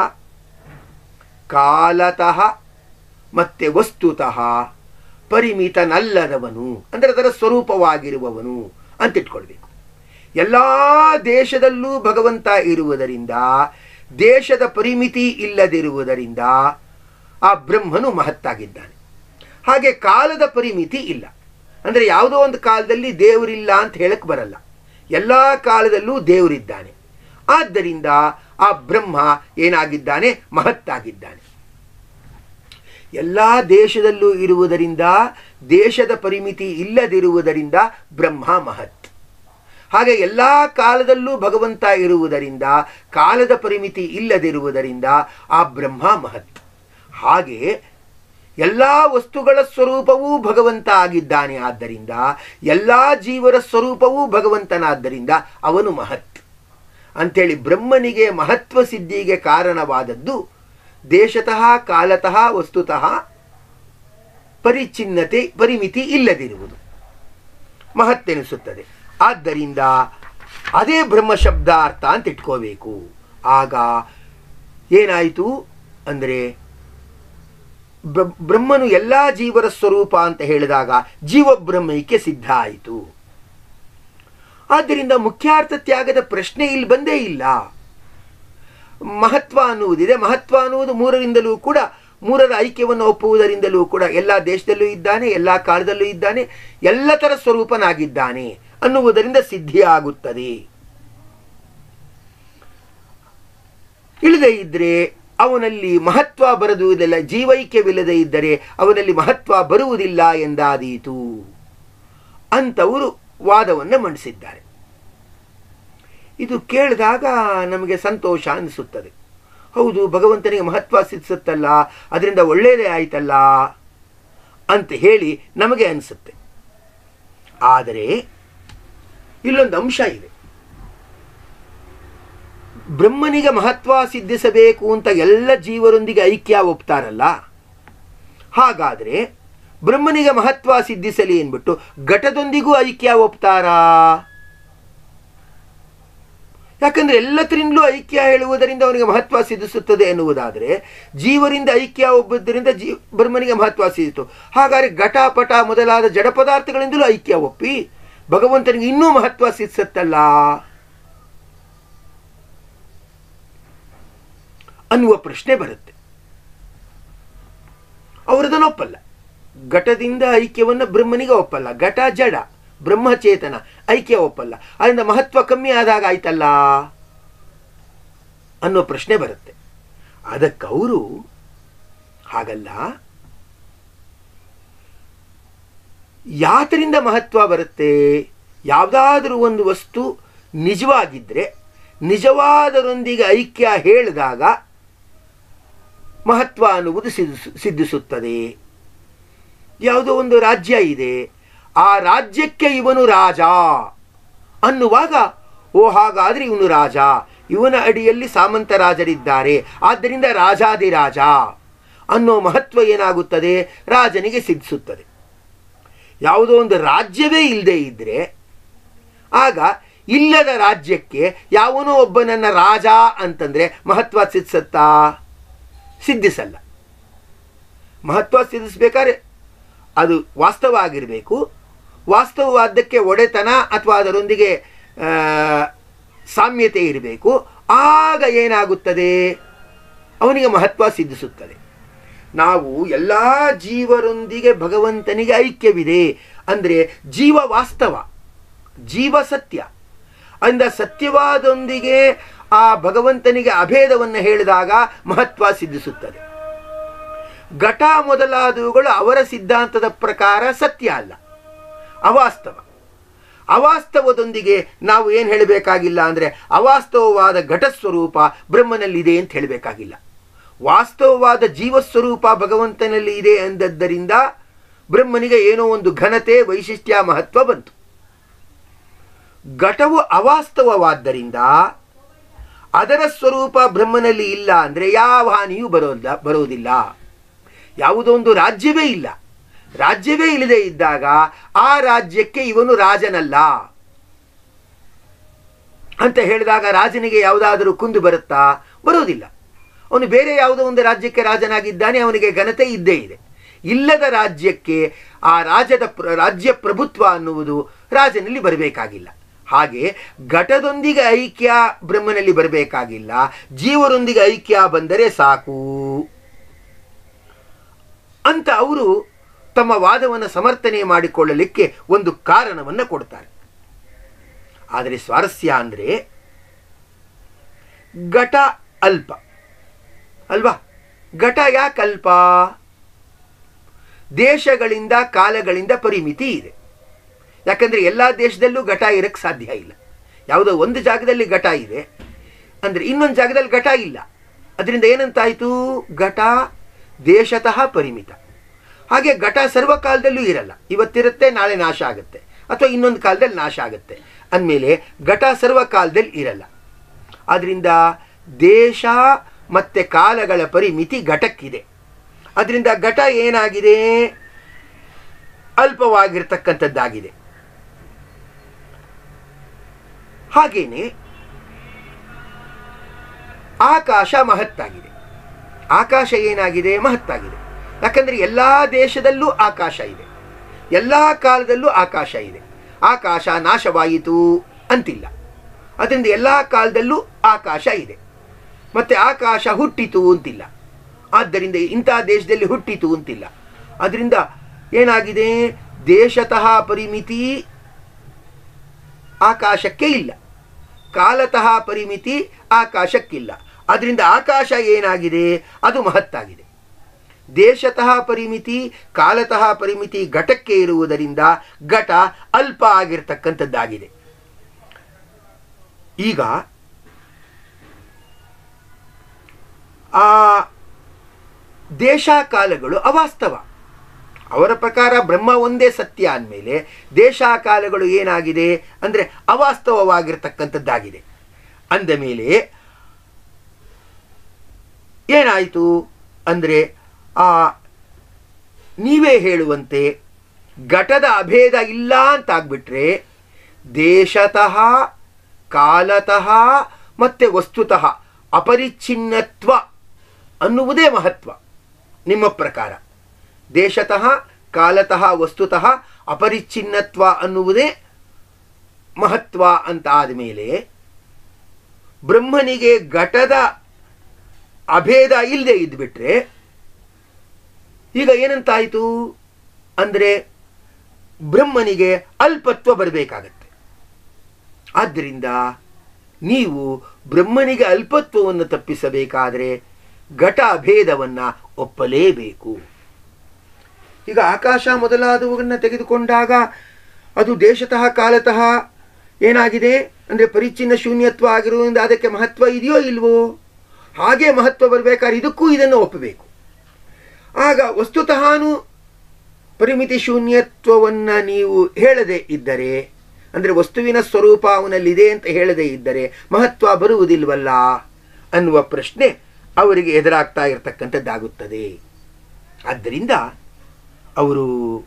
ಕಾಲತಃ ಮತ್ತೆ ವಸ್ತುತಃ ಪರಿಮಿತನಲ್ಲದವನು ಅಂದರೆ ಅದರ ಸ್ವರೂಪವಾಗಿರುವವನು ಅಂತ ಇಟ್ಕೊಳ್ಬೇಕು ಎಲ್ಲ ದೇಶದಲ್ಲೂ ಭಗವಂತ ಇರುವುದರಿಂದ ದೇಶದ ಪರಿಮಿತಿ ಇಲ್ಲದಿರುವುದರಿಂದ ಆ ಬ್ರಹ್ಮನು ಮಹತ್ತಾಗಿದ್ದಾನೆ ಹಾಗೆ ಕಾಲದ ಪರಿಮಿತಿ ಇಲ್ಲ ಅಂದರೆ ಯಾವುದೋ ಒಂದು ಕಾಲದಲ್ಲಿ ದೇವರಿಲ್ಲ ಅಂತ ಹೇಳಕ್ ಬರಲ್ಲ ಎಲ್ಲ ಕಾಲದಲ್ಲೂ ದೇವರಿದ್ದಾನೆ ಆದ್ದರಿಂದ ಆ ಬ್ರಹ್ಮ ಏನಾಗಿದ್ದಾನೆ ಮಹತ್ತಾಗಿದ್ದಾನೆ ಎಲ್ಲ ದೇಶದಲ್ಲೂ ಇರುವುದರಿಂದ ದೇಶದ ಪರಿಮಿತಿ ಇಲ್ಲದಿರುವುದರಿಂದ ಬ್ರಹ್ಮ ಮಹತ್ ಹಾಗೆ ಎಲ್ಲ ಕಾಲದಲ್ಲೂ ಭಗವಂತ ಇರುವುದರಿಂದ ಕಾಲದ ಪರಿಮಿತಿ ಇಲ್ಲದಿರುವುದರಿಂದ ಆ ಬ್ರಹ್ಮ ಮಹತ್ ಹಾಗೆ ಎಲ್ಲ ವಸ್ತುಗಳ ಸ್ವರೂಪವೂ ಭಗವಂತ ಆಗಿದ್ದಾನೆ ಆದ್ದರಿಂದ ಎಲ್ಲ ಜೀವರ ಸ್ವರೂಪವೂ ಭಗವಂತನಾದ್ದರಿಂದ ಅವನು ಮಹತ್ ಅಂಥೇಳಿ ಬ್ರಹ್ಮನಿಗೆ ಮಹತ್ವ ಸಿದ್ಧಿಗೆ ಕಾರಣವಾದದ್ದು ದೇಶತಃ ಕಾಲತಃ ವಸ್ತುತಃ ಪರಿಚಿನ್ನತೆ ಪರಿಮಿತಿ ಇಲ್ಲದಿರುವುದು ಮಹತ್ತೆನಿಸುತ್ತದೆ ಆದ್ದರಿಂದ ಅದೇ ಬ್ರಹ್ಮ ಶಬ್ದಾರ್ಥ ಅಂತ ಇಟ್ಕೋಬೇಕು ಆಗ ಏನಾಯಿತು ಅಂದರೆ ಬ್ರಹ್ಮನು ಎಲ್ಲ ಜೀವರ ಸ್ವರೂಪ ಅಂತ ಹೇಳಿದಾಗ ಜೀವಬ್ರಹ್ಮೈಕ್ಯ ಸಿದ್ಧ ಆಯಿತು ಆದ್ದರಿಂದ ಮುಖ್ಯಾರ್ಥ ತ್ಯಾಗದ ಪ್ರಶ್ನೆ ಇಲ್ಲಿ ಬಂದೇ ಇಲ್ಲ ಮಹತ್ವ ಅನ್ನುವುದಿದೆ ಮಹತ್ವ ಅನ್ನುವುದು ಮೂರರಿಂದಲೂ ಕೂಡ ಮೂರರ ಐಕ್ಯವನ್ನು ಒಪ್ಪುವುದರಿಂದಲೂ ಕೂಡ ಎಲ್ಲ ದೇಶದಲ್ಲೂ ಇದ್ದಾನೆ ಎಲ್ಲ ಕಾಲದಲ್ಲೂ ಇದ್ದಾನೆ ಎಲ್ಲ ಥರ ಸ್ವರೂಪನಾಗಿದ್ದಾನೆ ಅನ್ನುವುದರಿಂದ ಸಿದ್ಧಿಯಾಗುತ್ತದೆ ಇಲ್ಲದೆ ಇದ್ರೆ ಅವನಲ್ಲಿ ಮಹತ್ವ ಬರುವುದಿಲ್ಲ ಜೀವೈಕ್ಯವಿಲ್ಲದೆ ಇದ್ದರೆ ಅವನಲ್ಲಿ ಮಹತ್ವ ಬರುವುದಿಲ್ಲ ಎಂದಾದೀತು ಅಂತವರು ವಾದವನ್ನು ಮಂಡಿಸಿದ್ದಾರೆ ಇದು ಕೇಳಿದಾಗ ನಮಗೆ ಸಂತೋಷ ಅನಿಸುತ್ತದೆ ಹೌದು ಭಗವಂತನಿಗೆ ಮಹತ್ವ ಸಿದ್ಧಿಸುತ್ತಲ್ಲ ಅದರಿಂದ ಒಳ್ಳೆಯದೇ ಆಯ್ತಲ್ಲ ಅಂತ ಹೇಳಿ ನಮಗೆ ಅನಿಸುತ್ತೆ ಆದರೆ ಇಲ್ಲೊಂದು ಅಂಶ ಇದೆ ಬ್ರಹ್ಮನಿಗೆ ಮಹತ್ವ ಸಿದ್ಧಿಸಬೇಕು ಅಂತ ಎಲ್ಲ ಜೀವರೊಂದಿಗೆ ಐಕ್ಯ ಒಪ್ತಾರಲ್ಲ ಹಾಗಾದರೆ ಬ್ರಹ್ಮನಿಗೆ ಮಹತ್ವ ಸಿದ್ಧಿಸಲಿ ಎಂದ್ಬಿಟ್ಟು ಘಟದೊಂದಿಗೂ ಐಕ್ಯ ಒಪ್ತಾರಾ ಯಾಕಂದ್ರೆ ಎಲ್ಲದರಿಂದಲೂ ಐಕ್ಯ ಹೇಳುವುದರಿಂದ ಅವನಿಗೆ ಮಹತ್ವ ಸಿದ್ಧಿಸುತ್ತದೆ ಎನ್ನುವುದಾದರೆ ಜೀವರಿಂದ ಐಕ್ಯ ಒಬ್ಬದ್ದರಿಂದ ಜೀ ಬ್ರಹ್ಮನಿಗೆ ಮಹತ್ವ ಸಿದ್ಧಿತು ಹಾಗಾದರೆ ಘಟ ಪಟ ಮೊದಲಾದ ಜಡ ಪದಾರ್ಥಗಳಿಂದಲೂ ಐಕ್ಯ ಒಪ್ಪಿ ಭಗವಂತನಿಗೆ ಇನ್ನೂ ಮಹತ್ವ ಸಿದ್ಧಿಸುತ್ತಲ್ಲ ಅನ್ನುವ ಪ್ರಶ್ನೆ ಬರುತ್ತೆ ಅವರದನ್ನು ಒಪ್ಪಲ್ಲ ಘಟದಿಂದ ಐಕ್ಯವನ್ನು ಬ್ರಹ್ಮನಿಗೆ ಒಪ್ಪಲ್ಲ ಘಟ ಜಡ ಬ್ರಹ್ಮಚೇತನ ಐಕ್ಯ ಒಪ್ಪಲ್ಲ ಅದರಿಂದ ಮಹತ್ವ ಕಮ್ಮಿ ಆದಾಗ ಆಯ್ತಲ್ಲ ಅನ್ನೋ ಪ್ರಶ್ನೆ ಬರುತ್ತೆ ಅದಕ್ಕವರು ಹಾಗಲ್ಲ ಯಾತರಿಂದ ಮಹತ್ವ ಬರುತ್ತೆ ಯಾವುದಾದ್ರೂ ಒಂದು ವಸ್ತು ನಿಜವಾಗಿದ್ದರೆ ನಿಜವಾದರೊಂದಿಗೆ ಐಕ್ಯ ಹೇಳಿದಾಗ ಮಹತ್ವ ಅನ್ನುವುದು ಸಿದ್ಧಿಸು ಸಿದ್ಧಿಸುತ್ತದೆ ಯಾವುದೋ ಒಂದು ರಾಜ್ಯ ಇದೆ ಆ ರಾಜ್ಯಕ್ಕೆ ಇವನು ರಾಜ ಅನ್ನುವಾಗ ಓ ಹಾಗಾದ್ರೆ ಇವನು ರಾಜ ಇವನ ಅಡಿಯಲ್ಲಿ ಸಾಮಂತ ರಾಜರಿದ್ದಾರೆ ಆದ್ದರಿಂದ ರಾಜಾದಿರಾಜ ಅನ್ನೋ ಮಹತ್ವ ಏನಾಗುತ್ತದೆ ರಾಜನಿಗೆ ಸಿದ್ಧಿಸುತ್ತದೆ ಯಾವುದೋ ಒಂದು ರಾಜ್ಯವೇ ಇಲ್ಲದೆ ಇದ್ದರೆ ಆಗ ಇಲ್ಲದ ರಾಜ್ಯಕ್ಕೆ ಯಾವನೋ ಒಬ್ಬನನ್ನ ರಾಜ ಅಂತಂದ್ರೆ ಮಹತ್ವ ಸಿದ್ಧಿಸತ್ತಾ ಸಿದ್ಧಿಸಲ್ಲ ಮಹತ್ವ ಸಿದ್ಧಿಸ್ಬೇಕಾದ್ರೆ ಅದು ವಾಸ್ತವ ಆಗಿರಬೇಕು ವಾಸ್ತವವಾದ್ದಕ್ಕೆ ಒಡೆತನ ಅಥವಾ ಅದರೊಂದಿಗೆ ಸಾಮ್ಯತೆ ಇರಬೇಕು ಆಗ ಏನಾಗುತ್ತದೆ ಅವನಿಗೆ ಮಹತ್ವ ಸಿದ್ಧಿಸುತ್ತದೆ ನಾವು ಎಲ್ಲ ಜೀವರೊಂದಿಗೆ ಭಗವಂತನಿಗೆ ಐಕ್ಯವಿದೆ ಅಂದರೆ ಜೀವ ವಾಸ್ತವ ಜೀವ ಸತ್ಯ ಅಂದ ಸತ್ಯವಾದೊಂದಿಗೆ ಆ ಭಗವಂತನಿಗೆ ಅಭೇದವನ್ನು ಹೇಳಿದಾಗ ಮಹತ್ವ ಸಿದ್ಧಿಸುತ್ತದೆ ಘಟ ಮೊದಲಾದವುಗಳು ಅವರ ಸಿದ್ಧಾಂತದ ಪ್ರಕಾರ ಸತ್ಯ ಅಲ್ಲ ಅವಾಸ್ತವ ಅವಾಸ್ತವದೊಂದಿಗೆ ನಾವು ಏನು ಹೇಳಬೇಕಾಗಿಲ್ಲ ಅಂದರೆ ಅವಾಸ್ತವವಾದ ಘಟಸ್ವರೂಪ ಬ್ರಹ್ಮನಲ್ಲಿದೆ ಅಂತ ಹೇಳಬೇಕಾಗಿಲ್ಲ ವಾಸ್ತವವಾದ ಜೀವಸ್ವರೂಪ ಭಗವಂತನಲ್ಲಿ ಇದೆ ಎಂದದ್ದರಿಂದ ಬ್ರಹ್ಮನಿಗೆ ಏನೋ ಒಂದು ಘನತೆ ವೈಶಿಷ್ಟ್ಯ ಮಹತ್ವ ಬಂತು ಘಟವು ಅವಾಸ್ತವವಾದ್ದರಿಂದ ಅದರ ಸ್ವರೂಪ ಬ್ರಹ್ಮನಲ್ಲಿ ಇಲ್ಲ ಅಂದರೆ ಯಾವ ಹಾನಿಯೂ ಬರೋಲ್ಲ ಬರೋದಿಲ್ಲ ಯಾವುದೋ ಒಂದು ರಾಜ್ಯವೇ ಇಲ್ಲ ರಾಜ್ಯವೇ ಇಲ್ಲದೆ ಇದ್ದಾಗ ಆ ರಾಜ್ಯಕ್ಕೆ ಇವನು ರಾಜನಲ್ಲ ಅಂತ ಹೇಳಿದಾಗ ರಾಜನಿಗೆ ಯಾವುದಾದರೂ ಕುಂದು ಬರುತ್ತಾ ಬರೋದಿಲ್ಲ ಅವನು ಬೇರೆ ಯಾವುದೋ ಒಂದು ರಾಜ್ಯಕ್ಕೆ ರಾಜನಾಗಿದ್ದಾನೆ ಅವನಿಗೆ ಘನತೆ ಇದ್ದೇ ಇದೆ ಇಲ್ಲದ ರಾಜ್ಯಕ್ಕೆ ಆ ರಾಜ್ಯದ ರಾಜ್ಯ ಪ್ರಭುತ್ವ ಅನ್ನುವುದು ರಾಜನಲ್ಲಿ ಬರಬೇಕಾಗಿಲ್ಲ ಹಾಗೆ ಘಟದೊಂದಿಗೆ ಐಕ್ಯ ಬ್ರಹ್ಮನಲ್ಲಿ ಬರಬೇಕಾಗಿಲ್ಲ ಜೀವರೊಂದಿಗೆ ಐಕ್ಯ ಬಂದರೆ ಸಾಕು ಅಂತ ಅವರು ತಮ್ಮ ವಾದವನ್ನು ಸಮರ್ಥನೆ ಮಾಡಿಕೊಳ್ಳಲಿಕ್ಕೆ ಒಂದು ಕಾರಣವನ್ನು ಕೊಡ್ತಾರೆ ಆದರೆ ಸ್ವಾರಸ್ಯ ಅಂದರೆ ಘಟ ಅಲ್ಪ ಅಲ್ವಾ ಘಟ ಯಾಕೆ ಅಲ್ಪ ದೇಶಗಳಿಂದ ಕಾಲಗಳಿಂದ ಪರಿಮಿತಿ ಇದೆ ಯಾಕಂದರೆ ಎಲ್ಲ ದೇಶದಲ್ಲೂ ಘಟ ಇರಕ್ಕೆ ಸಾಧ್ಯ ಇಲ್ಲ ಯಾವುದೋ ಒಂದು ಜಾಗದಲ್ಲಿ ಘಟ ಇದೆ ಅಂದರೆ ಇನ್ನೊಂದು ಜಾಗದಲ್ಲಿ ಘಟ ಇಲ್ಲ ಅದರಿಂದ ಏನಂತಾಯಿತು ಘಟ ದೇಶತಃ ಪರಿಮಿತ ಹಾಗೆ ಘಟ ಸರ್ವಕಾಲದಲ್ಲೂ ಇರಲ್ಲ ಇವತ್ತಿರುತ್ತೆ ನಾಳೆ ನಾಶ ಆಗುತ್ತೆ ಅಥವಾ ಇನ್ನೊಂದು ಕಾಲದಲ್ಲಿ ನಾಶ ಆಗುತ್ತೆ ಅಂದಮೇಲೆ ಘಟ ಸರ್ವಕಾಲದಲ್ಲಿ ಇರಲ್ಲ ಆದ್ದರಿಂದ ದೇಶ ಮತ್ತು ಕಾಲಗಳ ಪರಿಮಿತಿ ಘಟಕ್ಕಿದೆ ಅದರಿಂದ ಘಟ ಏನಾಗಿದೆ ಅಲ್ಪವಾಗಿರ್ತಕ್ಕಂಥದ್ದಾಗಿದೆ ಹಾಗೇನೆ ಆಕಾಶ ಮಹತ್ತಾಗಿದೆ ಆಕಾಶ ಏನಾಗಿದೆ ಮಹತ್ತಾಗಿದೆ ಯಾಕಂದರೆ ಎಲ್ಲ ದೇಶದಲ್ಲೂ ಆಕಾಶ ಇದೆ ಎಲ್ಲ ಕಾಲದಲ್ಲೂ ಆಕಾಶ ಇದೆ ಆಕಾಶ ನಾಶವಾಯಿತು ಅಂತಿಲ್ಲ ಅದರಿಂದ ಎಲ್ಲ ಕಾಲದಲ್ಲೂ ಆಕಾಶ ಇದೆ ಮತ್ತು ಆಕಾಶ ಹುಟ್ಟಿತು ಅಂತಿಲ್ಲ ಆದ್ದರಿಂದ ಇಂಥ ದೇಶದಲ್ಲಿ ಹುಟ್ಟಿತು ಅಂತಿಲ್ಲ ಅದರಿಂದ ಏನಾಗಿದೆ ದೇಶತಃ ಪರಿಮಿತಿ ಆಕಾಶಕ್ಕೆ ಇಲ್ಲ ಕಾಲತಃ ಪರಿಮಿತಿ ಆಕಾಶಕ್ಕಿಲ್ಲ ಅದರಿಂದ ಆಕಾಶ ಏನಾಗಿದೆ ಅದು ಮಹತ್ತಾಗಿದೆ ದೇಶತಃ ಪರಿಮಿತಿ ಕಾಲತಃ ಪರಿಮಿತಿ ಘಟಕ್ಕೆ ಇರುವುದರಿಂದ ಘಟ ಅಲ್ಪ ಆಗಿರ್ತಕ್ಕಂಥದ್ದಾಗಿದೆ ಈಗ ಆ ದೇಶಕಾಲಗಳು ಅವಾಸ್ತವ ಅವರ ಪ್ರಕಾರ ಬ್ರಹ್ಮ ಒಂದೇ ಸತ್ಯ ಅಂದಮೇಲೆ ದೇಶಕಾಲಗಳು ಏನಾಗಿದೆ ಅಂದರೆ ಅವಾಸ್ತವವಾಗಿರ್ತಕ್ಕಂಥದ್ದಾಗಿದೆ ಅಂದ ಮೇಲೆ ಏನಾಯಿತು ಅಂದರೆ ಆ ನೀವೇ ಹೇಳುವಂತೆ ಘಟದ ಅಭೇದ ಇಲ್ಲ ಅಂತಾಗ್ಬಿಟ್ರೆ ದೇಶತಃ ಕಾಲತಃ ಮತ್ತು ವಸ್ತುತಃ ಅಪರಿಚ್ಛಿನ್ನತ್ವ ಅನ್ನುವುದೇ ಮಹತ್ವ ನಿಮ್ಮ ಪ್ರಕಾರ ದೇಶತಃ ಕಾಲತಃ ವಸ್ತುತಃ ಅಪರಿಚ್ಛಿನ್ನತ್ವ ಅನ್ನುವುದೇ ಮಹತ್ವ ಅಂತ ಆದಮೇಲೆ ಬ್ರಹ್ಮನಿಗೆ ಘಟದ ಅಭೇದ ಇಲ್ಲದೆ ಇದ್ಬಿಟ್ರೆ ಈಗ ಏನಂತಾಯಿತು ಅಂದರೆ ಬ್ರಹ್ಮನಿಗೆ ಅಲ್ಪತ್ವ ಬರಬೇಕಾಗತ್ತೆ ಆದ್ದರಿಂದ ನೀವು ಬ್ರಹ್ಮನಿಗೆ ಅಲ್ಪತ್ವವನ್ನು ತಪ್ಪಿಸಬೇಕಾದರೆ ಘಟ ಅಭೇದವನ್ನು ಒಪ್ಪಲೇಬೇಕು ಈಗ ಆಕಾಶ ಮೊದಲಾದವುಗಳನ್ನು ತೆಗೆದುಕೊಂಡಾಗ ಅದು ದೇಶತಃ ಕಾಲತಃ ಏನಾಗಿದೆ ಅಂದರೆ ಪರಿಚ್ಛಿನ್ನ ಶೂನ್ಯತ್ವ ಆಗಿರುವುದರಿಂದ ಅದಕ್ಕೆ ಮಹತ್ವ ಇದೆಯೋ ಇಲ್ವೋ ಹಾಗೆ ಮಹತ್ವ ಬರಬೇಕಾದ್ರೆ ಇದಕ್ಕೂ ಇದನ್ನು ಒಪ್ಪಬೇಕು ಆಗ ವಸ್ತುತಃನೂ ಪರಿಮಿತಿ ಶೂನ್ಯತ್ವವನ್ನು ನೀವು ಹೇಳದೆ ಇದ್ದರೆ ಅಂದರೆ ವಸ್ತುವಿನ ಸ್ವರೂಪ ಅವನಲ್ಲಿದೆ ಅಂತ ಹೇಳದೇ ಇದ್ದರೆ ಮಹತ್ವ ಬರುವುದಿಲ್ವಲ್ಲ ಅನ್ನುವ ಪ್ರಶ್ನೆ ಅವರಿಗೆ ಎದುರಾಗ್ತಾ ಇರತಕ್ಕಂಥದ್ದಾಗುತ್ತದೆ ಆದ್ದರಿಂದ ಅವರು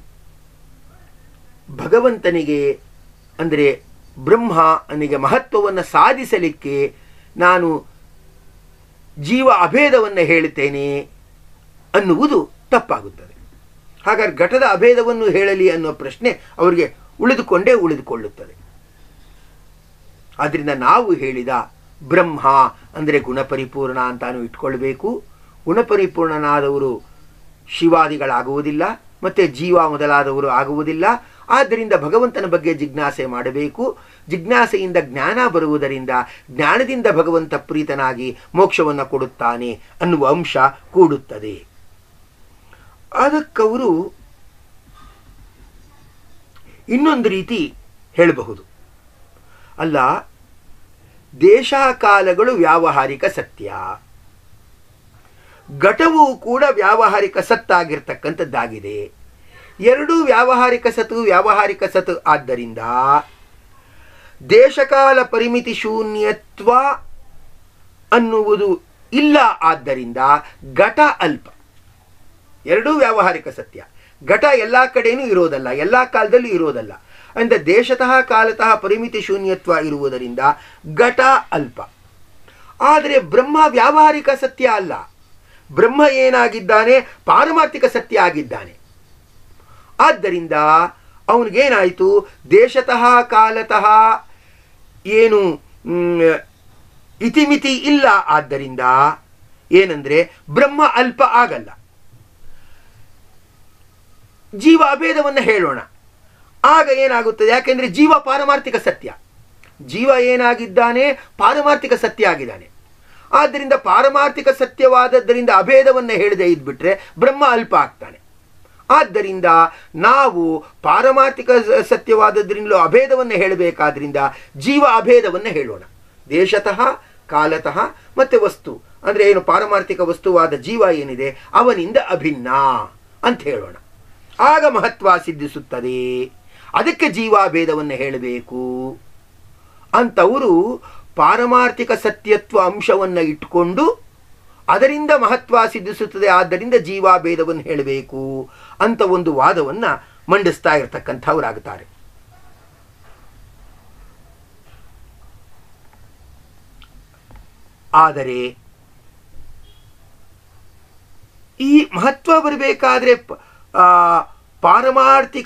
ಭಗವಂತನಿಗೆ ಅಂದರೆ ಬ್ರಹ್ಮನಿಗೆ ಮಹತ್ವವನ್ನು ಸಾಧಿಸಲಿಕ್ಕೆ ನಾನು ಜೀವ ಅಭೇದವನ್ನು ಹೇಳುತ್ತೇನೆ ಅನ್ನುವುದು ತಪ್ಪಾಗುತ್ತದೆ ಹಾಗಾದ್ರೆ ಘಟದ ಅಭೇದವನ್ನು ಹೇಳಲಿ ಅನ್ನೋ ಪ್ರಶ್ನೆ ಅವರಿಗೆ ಉಳಿದುಕೊಂಡೇ ಉಳಿದುಕೊಳ್ಳುತ್ತದೆ ಆದ್ದರಿಂದ ನಾವು ಹೇಳಿದ ಬ್ರಹ್ಮ ಅಂದರೆ ಗುಣಪರಿಪೂರ್ಣ ಅಂತಾನು ಇಟ್ಕೊಳ್ಬೇಕು ಗುಣಪರಿಪೂರ್ಣನಾದವರು ಶಿವಾದಿಗಳಾಗುವುದಿಲ್ಲ ಮತ್ತು ಜೀವ ಮೊದಲಾದವರು ಆಗುವುದಿಲ್ಲ ಆದ್ದರಿಂದ ಭಗವಂತನ ಬಗ್ಗೆ ಜಿಜ್ಞಾಸೆ ಮಾಡಬೇಕು ಜಿಜ್ಞಾಸೆಯಿಂದ ಜ್ಞಾನ ಬರುವುದರಿಂದ ಜ್ಞಾನದಿಂದ ಭಗವಂತ ಪ್ರೀತನಾಗಿ ಮೋಕ್ಷವನ್ನು ಕೊಡುತ್ತಾನೆ ಅನ್ನುವ ಅಂಶ ಕೂಡುತ್ತದೆ ಅದಕ್ಕವರು ಇನ್ನೊಂದು ರೀತಿ ಹೇಳಬಹುದು ಅಲ್ಲ ದೇಶಕಾಲಗಳು ವ್ಯಾವಹಾರಿಕ ಸತ್ಯ ಘಟವು ಕೂಡ ವ್ಯಾವಹಾರಿಕ ಸತ್ತಾಗಿರ್ತಕ್ಕಂಥದ್ದಾಗಿದೆ ಎರಡೂ ವ್ಯಾವಹಾರಿಕ ಸತು ವ್ಯಾವಹಾರಿಕ ಸತು ಆದ್ದರಿಂದ ದೇಶಕಾಲ ಪರಿಮಿತಿ ಶೂನ್ಯತ್ವ ಅನ್ನುವುದು ಇಲ್ಲ ಆದ್ದರಿಂದ ಘಟ ಅಲ್ಪ ಎರಡೂ ವ್ಯಾವಹಾರಿಕ ಸತ್ಯ ಘಟ ಎಲ್ಲ ಕಡೆಯೂ ಇರೋದಲ್ಲ ಎಲ್ಲ ಕಾಲದಲ್ಲೂ ಇರೋದಲ್ಲ ಅಂದರೆ ದೇಶತಃ ಕಾಲತಃ ಪರಿಮಿತಿ ಶೂನ್ಯತ್ವ ಇರುವುದರಿಂದ ಘಟ ಅಲ್ಪ ಆದರೆ ಬ್ರಹ್ಮ ವ್ಯಾವಹಾರಿಕ ಸತ್ಯ ಅಲ್ಲ ಬ್ರಹ್ಮ ಏನಾಗಿದ್ದಾನೆ ಪಾರಮಾರ್ಥಿಕ ಸತ್ಯ ಆಗಿದ್ದಾನೆ ಆದ್ದರಿಂದ ಅವನಿಗೇನಾಯಿತು ದೇಶತಃ ಕಾಲತಃ ಏನು ಮ್, ಇತಿಮಿತಿ ಇಲ್ಲ ಆದ್ದರಿಂದ ಏನಂದ್ರೆ ಬ್ರಹ್ಮ ಅಲ್ಪ ಆಗಲ್ಲ ಜೀವ ಅಭೇದವನ್ನು ಹೇಳೋಣ ಆಗ ಏನಾಗುತ್ತದೆ ಯಾಕೆಂದ್ರೆ ಜೀವ ಪಾರಮಾರ್ಥಿಕ ಸತ್ಯ ಜೀವ ಏನಾಗಿದ್ದಾನೆ ಪಾರಮಾರ್ಥಿಕ ಸತ್ಯ ಆಗಿದ್ದಾನೆ ಆದ್ದರಿಂದ ಪಾರಮಾರ್ಥಿಕ ಸತ್ಯವಾದದ್ದರಿಂದ ಅಭೇದವನ್ನು ಹೇಳದೆ ಇದ್ಬಿಟ್ರೆ ಬ್ರಹ್ಮ ಅಲ್ಪ ಆಗ್ತಾನೆ ಆದ್ದರಿಂದ ನಾವು ಪಾರಮಾರ್ಥಿಕ ಸ- ಸತ್ಯವಾದದ್ರಿಂದಲೂ ಅಭೇದವನ್ನು ಹೇಳಬೇಕಾದ್ರಿಂದ ಜೀವ ಅಭೇದವನ್ನು ಹೇಳೋಣ ದೇಶತಃ ಕಾಲತಃ ಮತ್ತೆ ವಸ್ತು ಅಂದರೆ ಏನು ಪಾರಮಾರ್ಥಿಕ ವಸ್ತುವಾದ ಜೀವ ಏನಿದೆ ಅವನಿಂದ ಅಭಿನ್ನ ಅಂತ ಹೇಳೋಣ ಆಗ ಮಹತ್ವ ಸಿದ್ಧಿಸುತ್ತದೆ ಅದಕ್ಕೆ ಜೀವಾಭೇದವನ್ನು ಹೇಳಬೇಕು ಅಂತವರು ಪಾರಮಾರ್ಥಿಕ ಸತ್ಯತ್ವ ಅಂಶವನ್ನು ಇಟ್ಟುಕೊಂಡು ಅದರಿಂದ ಮಹತ್ವ ಸಿದ್ಧಿಸುತ್ತದೆ ಆದ್ದರಿಂದ ಜೀವಾಭೇದವನ್ನು ಹೇಳಬೇಕು ಅಂತ ಒಂದು ವಾದವನ್ನು ಮಂಡಿಸ್ತಾ ಇರತಕ್ಕಂಥವರಾಗುತ್ತಾರೆ ಆದರೆ ಈ ಮಹತ್ವ ಬರಬೇಕಾದ್ರೆ ಪ- ಆ, ಪಾರಮಾರ್ಥಿಕ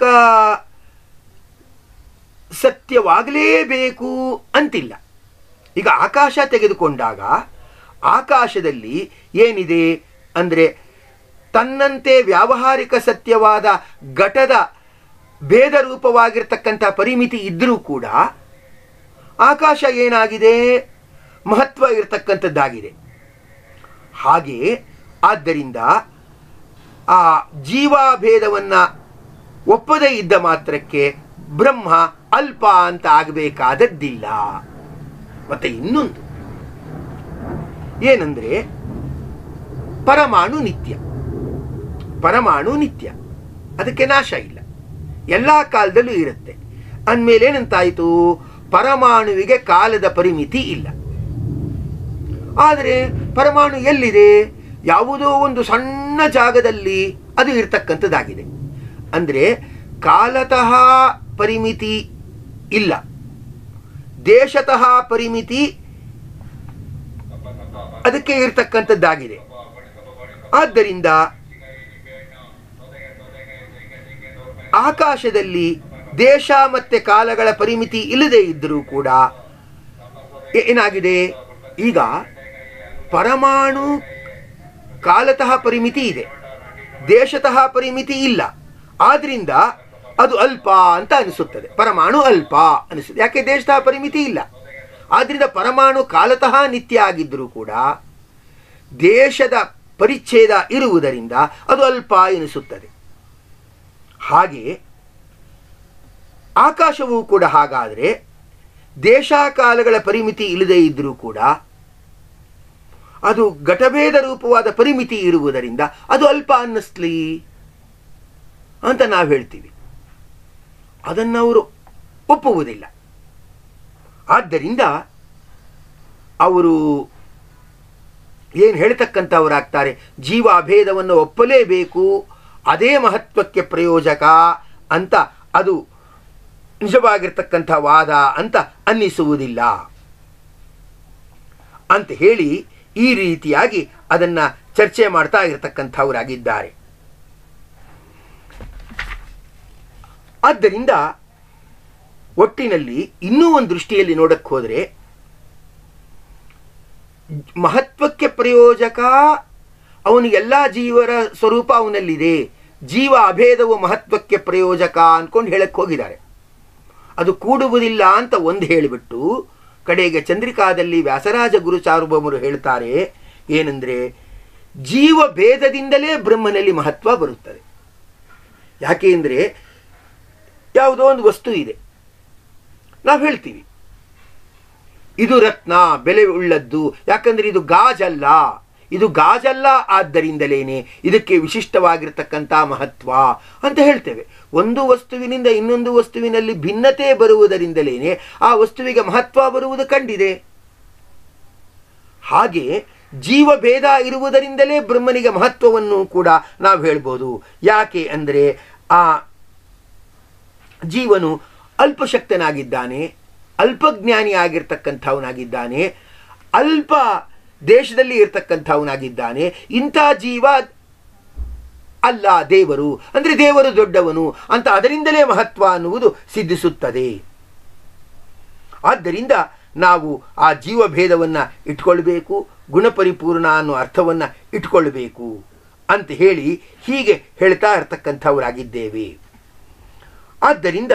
ಸತ್ಯವಾಗಲೇಬೇಕು ಅಂತಿಲ್ಲ ಈಗ ಆಕಾಶ ತೆಗೆದುಕೊಂಡಾಗ ಆಕಾಶದಲ್ಲಿ ಏನಿದೆ ಅಂದರೆ ತನ್ನಂತೆ ವ್ಯಾವಹಾರಿಕ ಸತ್ಯವಾದ ಘಟದ ಭೇದ ರೂಪವಾಗಿರ್ತಕ್ಕಂಥ ಪರಿಮಿತಿ ಇದ್ದರೂ ಕೂಡ ಆಕಾಶ ಏನಾಗಿದೆ ಮಹತ್ವ ಇರತಕ್ಕಂಥದ್ದಾಗಿದೆ ಹಾಗೆ ಆದ್ದರಿಂದ ಆ ಜೀವಾಭೇದವನ್ನು ಒಪ್ಪದೇ ಇದ್ದ ಮಾತ್ರಕ್ಕೆ ಬ್ರಹ್ಮ ಅಲ್ಪ ಅಂತ ಆಗಬೇಕಾದದ್ದಿಲ್ಲ ಮತ್ತೆ ಇನ್ನೊಂದು ಏನಂದ್ರೆ ಪರಮಾಣು ನಿತ್ಯ ಪರಮಾಣು ನಿತ್ಯ ಅದಕ್ಕೆ ನಾಶ ಇಲ್ಲ ಎಲ್ಲ ಕಾಲದಲ್ಲೂ ಇರುತ್ತೆ ಅಂದಮೇಲೆ ಏನಂತಾಯಿತು ಪರಮಾಣುವಿಗೆ ಕಾಲದ ಪರಿಮಿತಿ ಇಲ್ಲ ಆದರೆ ಪರಮಾಣು ಎಲ್ಲಿದೆ ಯಾವುದೋ ಒಂದು ಸಣ್ಣ ಜಾಗದಲ್ಲಿ ಅದು ಇರ್ತಕ್ಕಂಥದ್ದಾಗಿದೆ ಅಂದರೆ ಕಾಲತಃ ಪರಿಮಿತಿ ಇಲ್ಲ ದೇಶತಃ ಪರಿಮಿತಿ ಅದಕ್ಕೆ ಇರ್ತಕ್ಕಂಥದ್ದಾಗಿದೆ ಆದ್ದರಿಂದ ಆಕಾಶದಲ್ಲಿ ದೇಶ ಮತ್ತೆ ಕಾಲಗಳ ಪರಿಮಿತಿ ಇಲ್ಲದೆ ಇದ್ದರೂ ಕೂಡ ಏ- ಏನಾಗಿದೆ ಈಗ ಪರಮಾಣು ಕಾಲತಃ ಪರಿಮಿತಿ ಇದೆ ದೇಶತಃ ಪರಿಮಿತಿ ಇಲ್ಲ ಆದ್ರಿಂದ ಅದು ಅಲ್ಪ ಅಂತ ಅನಿಸುತ್ತದೆ ಪರಮಾಣು ಅಲ್ಪ ಅನಿಸುತ್ತೆ ಯಾಕೆ ದೇಶತಃ ಪರಿಮಿತಿ ಇಲ್ಲ ಆದ್ರಿಂದ ಪರಮಾಣು ಕಾಲತಃ ನಿತ್ಯ ಆಗಿದ್ದರೂ ಕೂಡ ದೇಶದ ಪರಿಚ್ಛೇದ ಇರುವುದರಿಂದ ಅದು ಅಲ್ಪ ಎನಿಸುತ್ತದೆ ಹಾಗೆ ಆಕಾಶವೂ ಕೂಡ ಹಾಗಾದರೆ ದೇಶಾಕಾಲಗಳ ಪರಿಮಿತಿ ಇಲ್ಲದೇ ಇದ್ದರೂ ಕೂಡ ಅದು ಘಟಭೇದ ರೂಪವಾದ ಪರಿಮಿತಿ ಇರುವುದರಿಂದ ಅದು ಅಲ್ಪ ಅನ್ನಿಸ್ಲಿ ಅಂತ ನಾವು ಹೇಳ್ತೀವಿ ಅದನ್ನು ಅವರು ಒಪ್ಪುವುದಿಲ್ಲ ಆದ್ದರಿಂದ ಅವರು ಏನು ಹೇಳ್ತಕ್ಕಂಥವರಾಗ್ತಾರೆ ಜೀವ ಅಭೇದವನ್ನು ಒಪ್ಪಲೇಬೇಕು ಅದೇ ಮಹತ್ವಕ್ಕೆ ಪ್ರಯೋಜಕ ಅಂತ ಅದು ನಿಜವಾಗಿರ್ತಕ್ಕಂಥ ವಾದ ಅಂತ ಅನ್ನಿಸುವುದಿಲ್ಲ ಅಂತ ಹೇಳಿ ಈ ರೀತಿಯಾಗಿ ಅದನ್ನು ಚರ್ಚೆ ಮಾಡ್ತಾ ಇರತಕ್ಕಂಥವರಾಗಿದ್ದಾರೆ ಆದ್ದರಿಂದ ಒಟ್ಟಿನಲ್ಲಿ ಇನ್ನೂ ಒಂದು ದೃಷ್ಟಿಯಲ್ಲಿ ನೋಡಕ್ಕೆ ಹೋದರೆ ಮಹತ್ವಕ್ಕೆ ಪ್ರಯೋಜಕ ಅವನಿಗೆಲ್ಲ ಜೀವರ ಸ್ವರೂಪ ಅವನಲ್ಲಿದೆ ಜೀವ ಅಭೇದವು ಮಹತ್ವಕ್ಕೆ ಪ್ರಯೋಜಕ ಅಂದ್ಕೊಂಡು ಹೇಳಕ್ಕೆ ಹೋಗಿದ್ದಾರೆ ಅದು ಕೂಡುವುದಿಲ್ಲ ಅಂತ ಒಂದು ಹೇಳಿಬಿಟ್ಟು ಕಡೆಗೆ ಚಂದ್ರಿಕಾದಲ್ಲಿ ವ್ಯಾಸರಾಜ ಗುರು ಸಾರ್ವಭೌಮರು ಹೇಳ್ತಾರೆ ಏನಂದ್ರೆ ಜೀವ ಭೇದದಿಂದಲೇ ಬ್ರಹ್ಮನಲ್ಲಿ ಮಹತ್ವ ಬರುತ್ತದೆ ಯಾಕೆ ಅಂದರೆ ಯಾವುದೋ ಒಂದು ವಸ್ತು ಇದೆ ನಾವು ಹೇಳ್ತೀವಿ ಇದು ರತ್ನ ಬೆಲೆ ಉಳ್ಳದ್ದು ಯಾಕಂದ್ರೆ ಇದು ಗಾಜಲ್ಲ ಇದು ಗಾಜಲ್ಲ ಆದ್ದರಿಂದಲೇನೆ ಇದಕ್ಕೆ ವಿಶಿಷ್ಟವಾಗಿರ್ತಕ್ಕಂಥ ಮಹತ್ವ ಅಂತ ಹೇಳ್ತೇವೆ ಒಂದು ವಸ್ತುವಿನಿಂದ ಇನ್ನೊಂದು ವಸ್ತುವಿನಲ್ಲಿ ಭಿನ್ನತೆ ಬರುವುದರಿಂದಲೇನೆ ಆ ವಸ್ತುವಿಗೆ ಮಹತ್ವ ಬರುವುದು ಕಂಡಿದೆ ಹಾಗೆ ಜೀವ ಭೇದ ಇರುವುದರಿಂದಲೇ ಬ್ರಹ್ಮನಿಗೆ ಮಹತ್ವವನ್ನು ಕೂಡ ನಾವು ಹೇಳ್ಬೋದು ಯಾಕೆ ಅಂದರೆ ಆ ಜೀವನು ಅಲ್ಪಶಕ್ತನಾಗಿದ್ದಾನೆ ಅಲ್ಪಜ್ಞಾನಿ ಆಗಿರ್ತಕ್ಕಂಥವನಾಗಿದ್ದಾನೆ ಅಲ್ಪ ದೇಶದಲ್ಲಿ ಇರ್ತಕ್ಕಂಥವನಾಗಿದ್ದಾನೆ ಇಂಥ ಜೀವ ಅಲ್ಲ ದೇವರು ಅಂದರೆ ದೇವರು ದೊಡ್ಡವನು ಅಂತ ಅದರಿಂದಲೇ ಮಹತ್ವ ಅನ್ನುವುದು ಸಿದ್ಧಿಸುತ್ತದೆ ಆದ್ದರಿಂದ ನಾವು ಆ ಜೀವಭೇದವನ್ನು ಇಟ್ಕೊಳ್ಬೇಕು ಗುಣಪರಿಪೂರ್ಣ ಅನ್ನೋ ಅರ್ಥವನ್ನು ಇಟ್ಕೊಳ್ಬೇಕು ಅಂತ ಹೇಳಿ ಹೀಗೆ ಹೇಳ್ತಾ ಇರ್ತಕ್ಕಂಥವರಾಗಿದ್ದೇವೆ ಆದ್ದರಿಂದ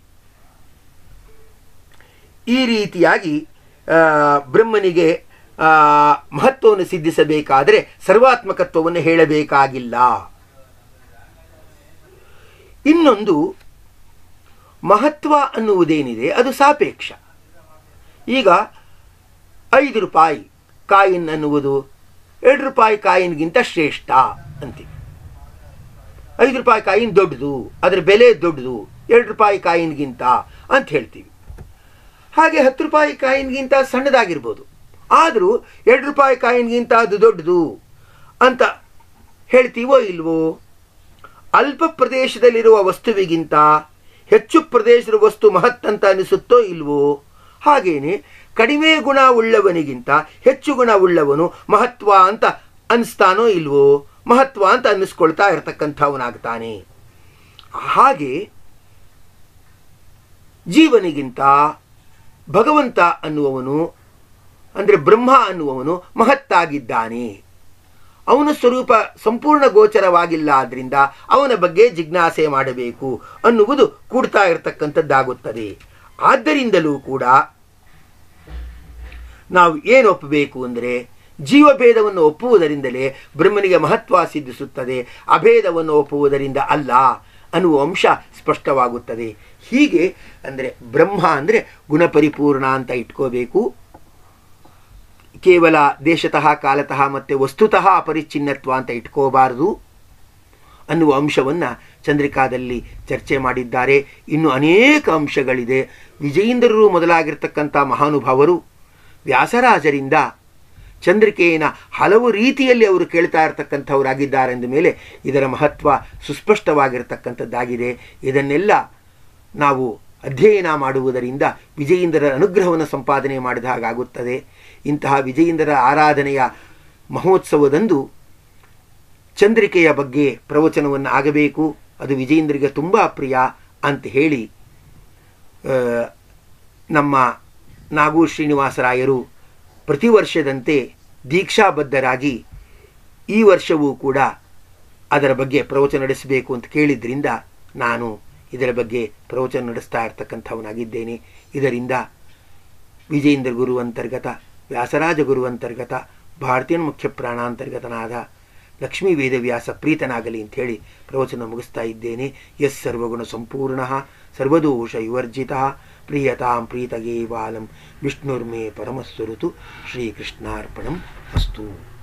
ಈ ರೀತಿಯಾಗಿ ಆ, ಬ್ರಹ್ಮನಿಗೆ ಆ, ಮಹತ್ವವನ್ನು ಸಿದ್ಧಿಸಬೇಕಾದರೆ ಸರ್ವಾತ್ಮಕತ್ವವನ್ನು ಹೇಳಬೇಕಾಗಿಲ್ಲ ಇನ್ನೊಂದು ಮಹತ್ವ ಅನ್ನುವುದೇನಿದೆ ಅದು ಸಾಪೇಕ್ಷ ಈಗ ಐದು ರೂಪಾಯಿ ಕಾಯಿನ್ ಅನ್ನುವುದು ಎರಡು ರೂಪಾಯಿ ಕಾಯಿನ್ಗಿಂತ ಶ್ರೇಷ್ಠ ಅಂತೀವಿ ಐದು ರೂಪಾಯಿ ಕಾಯಿನ್ ದೊಡ್ಡದು ಅದರ ಬೆಲೆ ದೊಡ್ಡದು ಎರಡು ರೂಪಾಯಿ ಕಾಯಿನ್ಗಿಂತ ಅಂತ ಹೇಳ್ತೀವಿ ಹಾಗೆ ಹತ್ತು ರೂಪಾಯಿ ಕಾಯಿನ್ಗಿಂತ ಸಣ್ಣದಾಗಿರ್ಬೋದು ಆದರೂ ಎರಡು ರೂಪಾಯಿ ಕಾಯಿನ್ಗಿಂತ ಅದು ದೊಡ್ಡದು ಅಂತ ಹೇಳ್ತೀವೋ ಇಲ್ವೋ ಅಲ್ಪ ಪ್ರದೇಶದಲ್ಲಿರುವ ವಸ್ತುವಿಗಿಂತ ಹೆಚ್ಚು ಪ್ರದೇಶದ ವಸ್ತು ಮಹತ್ ಅಂತ ಅನಿಸುತ್ತೋ ಇಲ್ವೋ ಹಾಗೇನೆ ಕಡಿಮೆ ಗುಣ ಉಳ್ಳವನಿಗಿಂತ ಹೆಚ್ಚು ಗುಣ ಉಳ್ಳವನು ಮಹತ್ವ ಅಂತ ಅನಿಸ್ತಾನೋ ಇಲ್ವೋ ಮಹತ್ವ ಅಂತ ಅನ್ನಿಸ್ಕೊಳ್ತಾ ಇರತಕ್ಕಂಥವನಾಗ್ತಾನೆ ಹಾಗೆ ಜೀವನಿಗಿಂತ ಭಗವಂತ ಅನ್ನುವವನು ಅಂದರೆ ಬ್ರಹ್ಮ ಅನ್ನುವವನು ಮಹತ್ತಾಗಿದ್ದಾನೆ ಅವನ ಸ್ವರೂಪ ಸಂಪೂರ್ಣ ಗೋಚರವಾಗಿಲ್ಲ ಆದ್ರಿಂದ ಅವನ ಬಗ್ಗೆ ಜಿಜ್ಞಾಸೆ ಮಾಡಬೇಕು ಅನ್ನುವುದು ಕೂಡ್ತಾ ಇರತಕ್ಕಂಥದ್ದಾಗುತ್ತದೆ ಆದ್ದರಿಂದಲೂ ಕೂಡ ನಾವು ಏನು ಒಪ್ಪಬೇಕು ಅಂದರೆ ಜೀವಭೇದವನ್ನು ಒಪ್ಪುವುದರಿಂದಲೇ ಬ್ರಹ್ಮನಿಗೆ ಮಹತ್ವ ಸಿದ್ಧಿಸುತ್ತದೆ ಅಭೇದವನ್ನು ಒಪ್ಪುವುದರಿಂದ ಅಲ್ಲ ಅನ್ನುವ ಅಂಶ ಸ್ಪಷ್ಟವಾಗುತ್ತದೆ ಹೀಗೆ ಅಂದರೆ ಬ್ರಹ್ಮ ಅಂದರೆ ಗುಣಪರಿಪೂರ್ಣ ಅಂತ ಇಟ್ಕೋಬೇಕು ಕೇವಲ ದೇಶತಃ ಕಾಲತಃ ಮತ್ತು ವಸ್ತುತಃ ಅಪರಿಚ್ಛಿನ್ನತ್ವ ಅಂತ ಇಟ್ಕೋಬಾರದು ಅನ್ನುವ ಅಂಶವನ್ನು ಚಂದ್ರಿಕಾದಲ್ಲಿ ಚರ್ಚೆ ಮಾಡಿದ್ದಾರೆ ಇನ್ನು ಅನೇಕ ಅಂಶಗಳಿದೆ ವಿಜಯೇಂದ್ರರು ಮೊದಲಾಗಿರ್ತಕ್ಕಂಥ ಮಹಾನುಭಾವರು ವ್ಯಾಸರಾಜರಿಂದ ಚಂದ್ರಿಕೆಯನ್ನು ಹಲವು ರೀತಿಯಲ್ಲಿ ಅವರು ಕೇಳ್ತಾ ಇರತಕ್ಕಂಥವರಾಗಿದ್ದಾರೆ ಅಂದ ಮೇಲೆ ಇದರ ಮಹತ್ವ ಸುಸ್ಪಷ್ಟವಾಗಿರತಕ್ಕಂಥದ್ದಾಗಿದೆ ಇದನ್ನೆಲ್ಲ ನಾವು ಅಧ್ಯಯನ ಮಾಡುವುದರಿಂದ ವಿಜಯೇಂದ್ರರ ಅನುಗ್ರಹವನ್ನು ಸಂಪಾದನೆ ಮಾಡಿದ ಹಾಗಾಗುತ್ತದೆ ಇಂತಹ ವಿಜಯೇಂದ್ರರ ಆರಾಧನೆಯ ಮಹೋತ್ಸವದಂದು ಚಂದ್ರಿಕೆಯ ಬಗ್ಗೆ ಪ್ರವಚನವನ್ನು ಆಗಬೇಕು ಅದು ವಿಜಯೇಂದ್ರಿಗೆ ತುಂಬ ಪ್ರಿಯ ಅಂತ ಹೇಳಿ ಆ, ನಮ್ಮ ನಾಗೂರ್ ಶ್ರೀನಿವಾಸರಾಯರು ಪ್ರತಿ ವರ್ಷದಂತೆ ದೀಕ್ಷಾಬದ್ಧರಾಗಿ ಈ ವರ್ಷವೂ ಕೂಡ ಅದರ ಬಗ್ಗೆ ಪ್ರವಚನ ನಡೆಸಬೇಕು ಅಂತ ಕೇಳಿದ್ರಿಂದ ನಾನು ಇದರ ಬಗ್ಗೆ ಪ್ರವಚನ ನಡೆಸ್ತಾ ಇರ್ತಕ್ಕಂಥವನಾಗಿದ್ದೇನೆ ಇದರಿಂದ ವಿಜಯೇಂದ್ರ ಗುರು ಅಂತರ್ಗತ ವ್ಯಾಸರಾಜ ಗುರು ಅಂತರ್ಗತ ಭಾರತೀಯ ಮುಖ್ಯ ಪ್ರಾಣಾಂತರ್ಗತನಾದ ಲಕ್ಷ್ಮೀ ವೇದವ್ಯಾಸ ಪ್ರೀತನಾಗಲಿ ಅಂಥೇಳಿ ಪ್ರವಚನ ಮುಗಿಸ್ತಾ ಇದ್ದೇನೆ ಎಸ್ ಸರ್ವಗುಣ ಸಂಪೂರ್ಣ ಸರ್ವದೋಷ ವಿವರ್ಜಿತ ಪ್ರಿಯತಾಂ ಪ್ರೀತಗೇ ಬಾಲಂ ವಿಷ್ಣುರ್ಮೇ ಪರಮಸ್ವರುತು ಶ್ರೀಕೃಷ್ಣಾರ್ಪಣಂ ಅಸ್ತು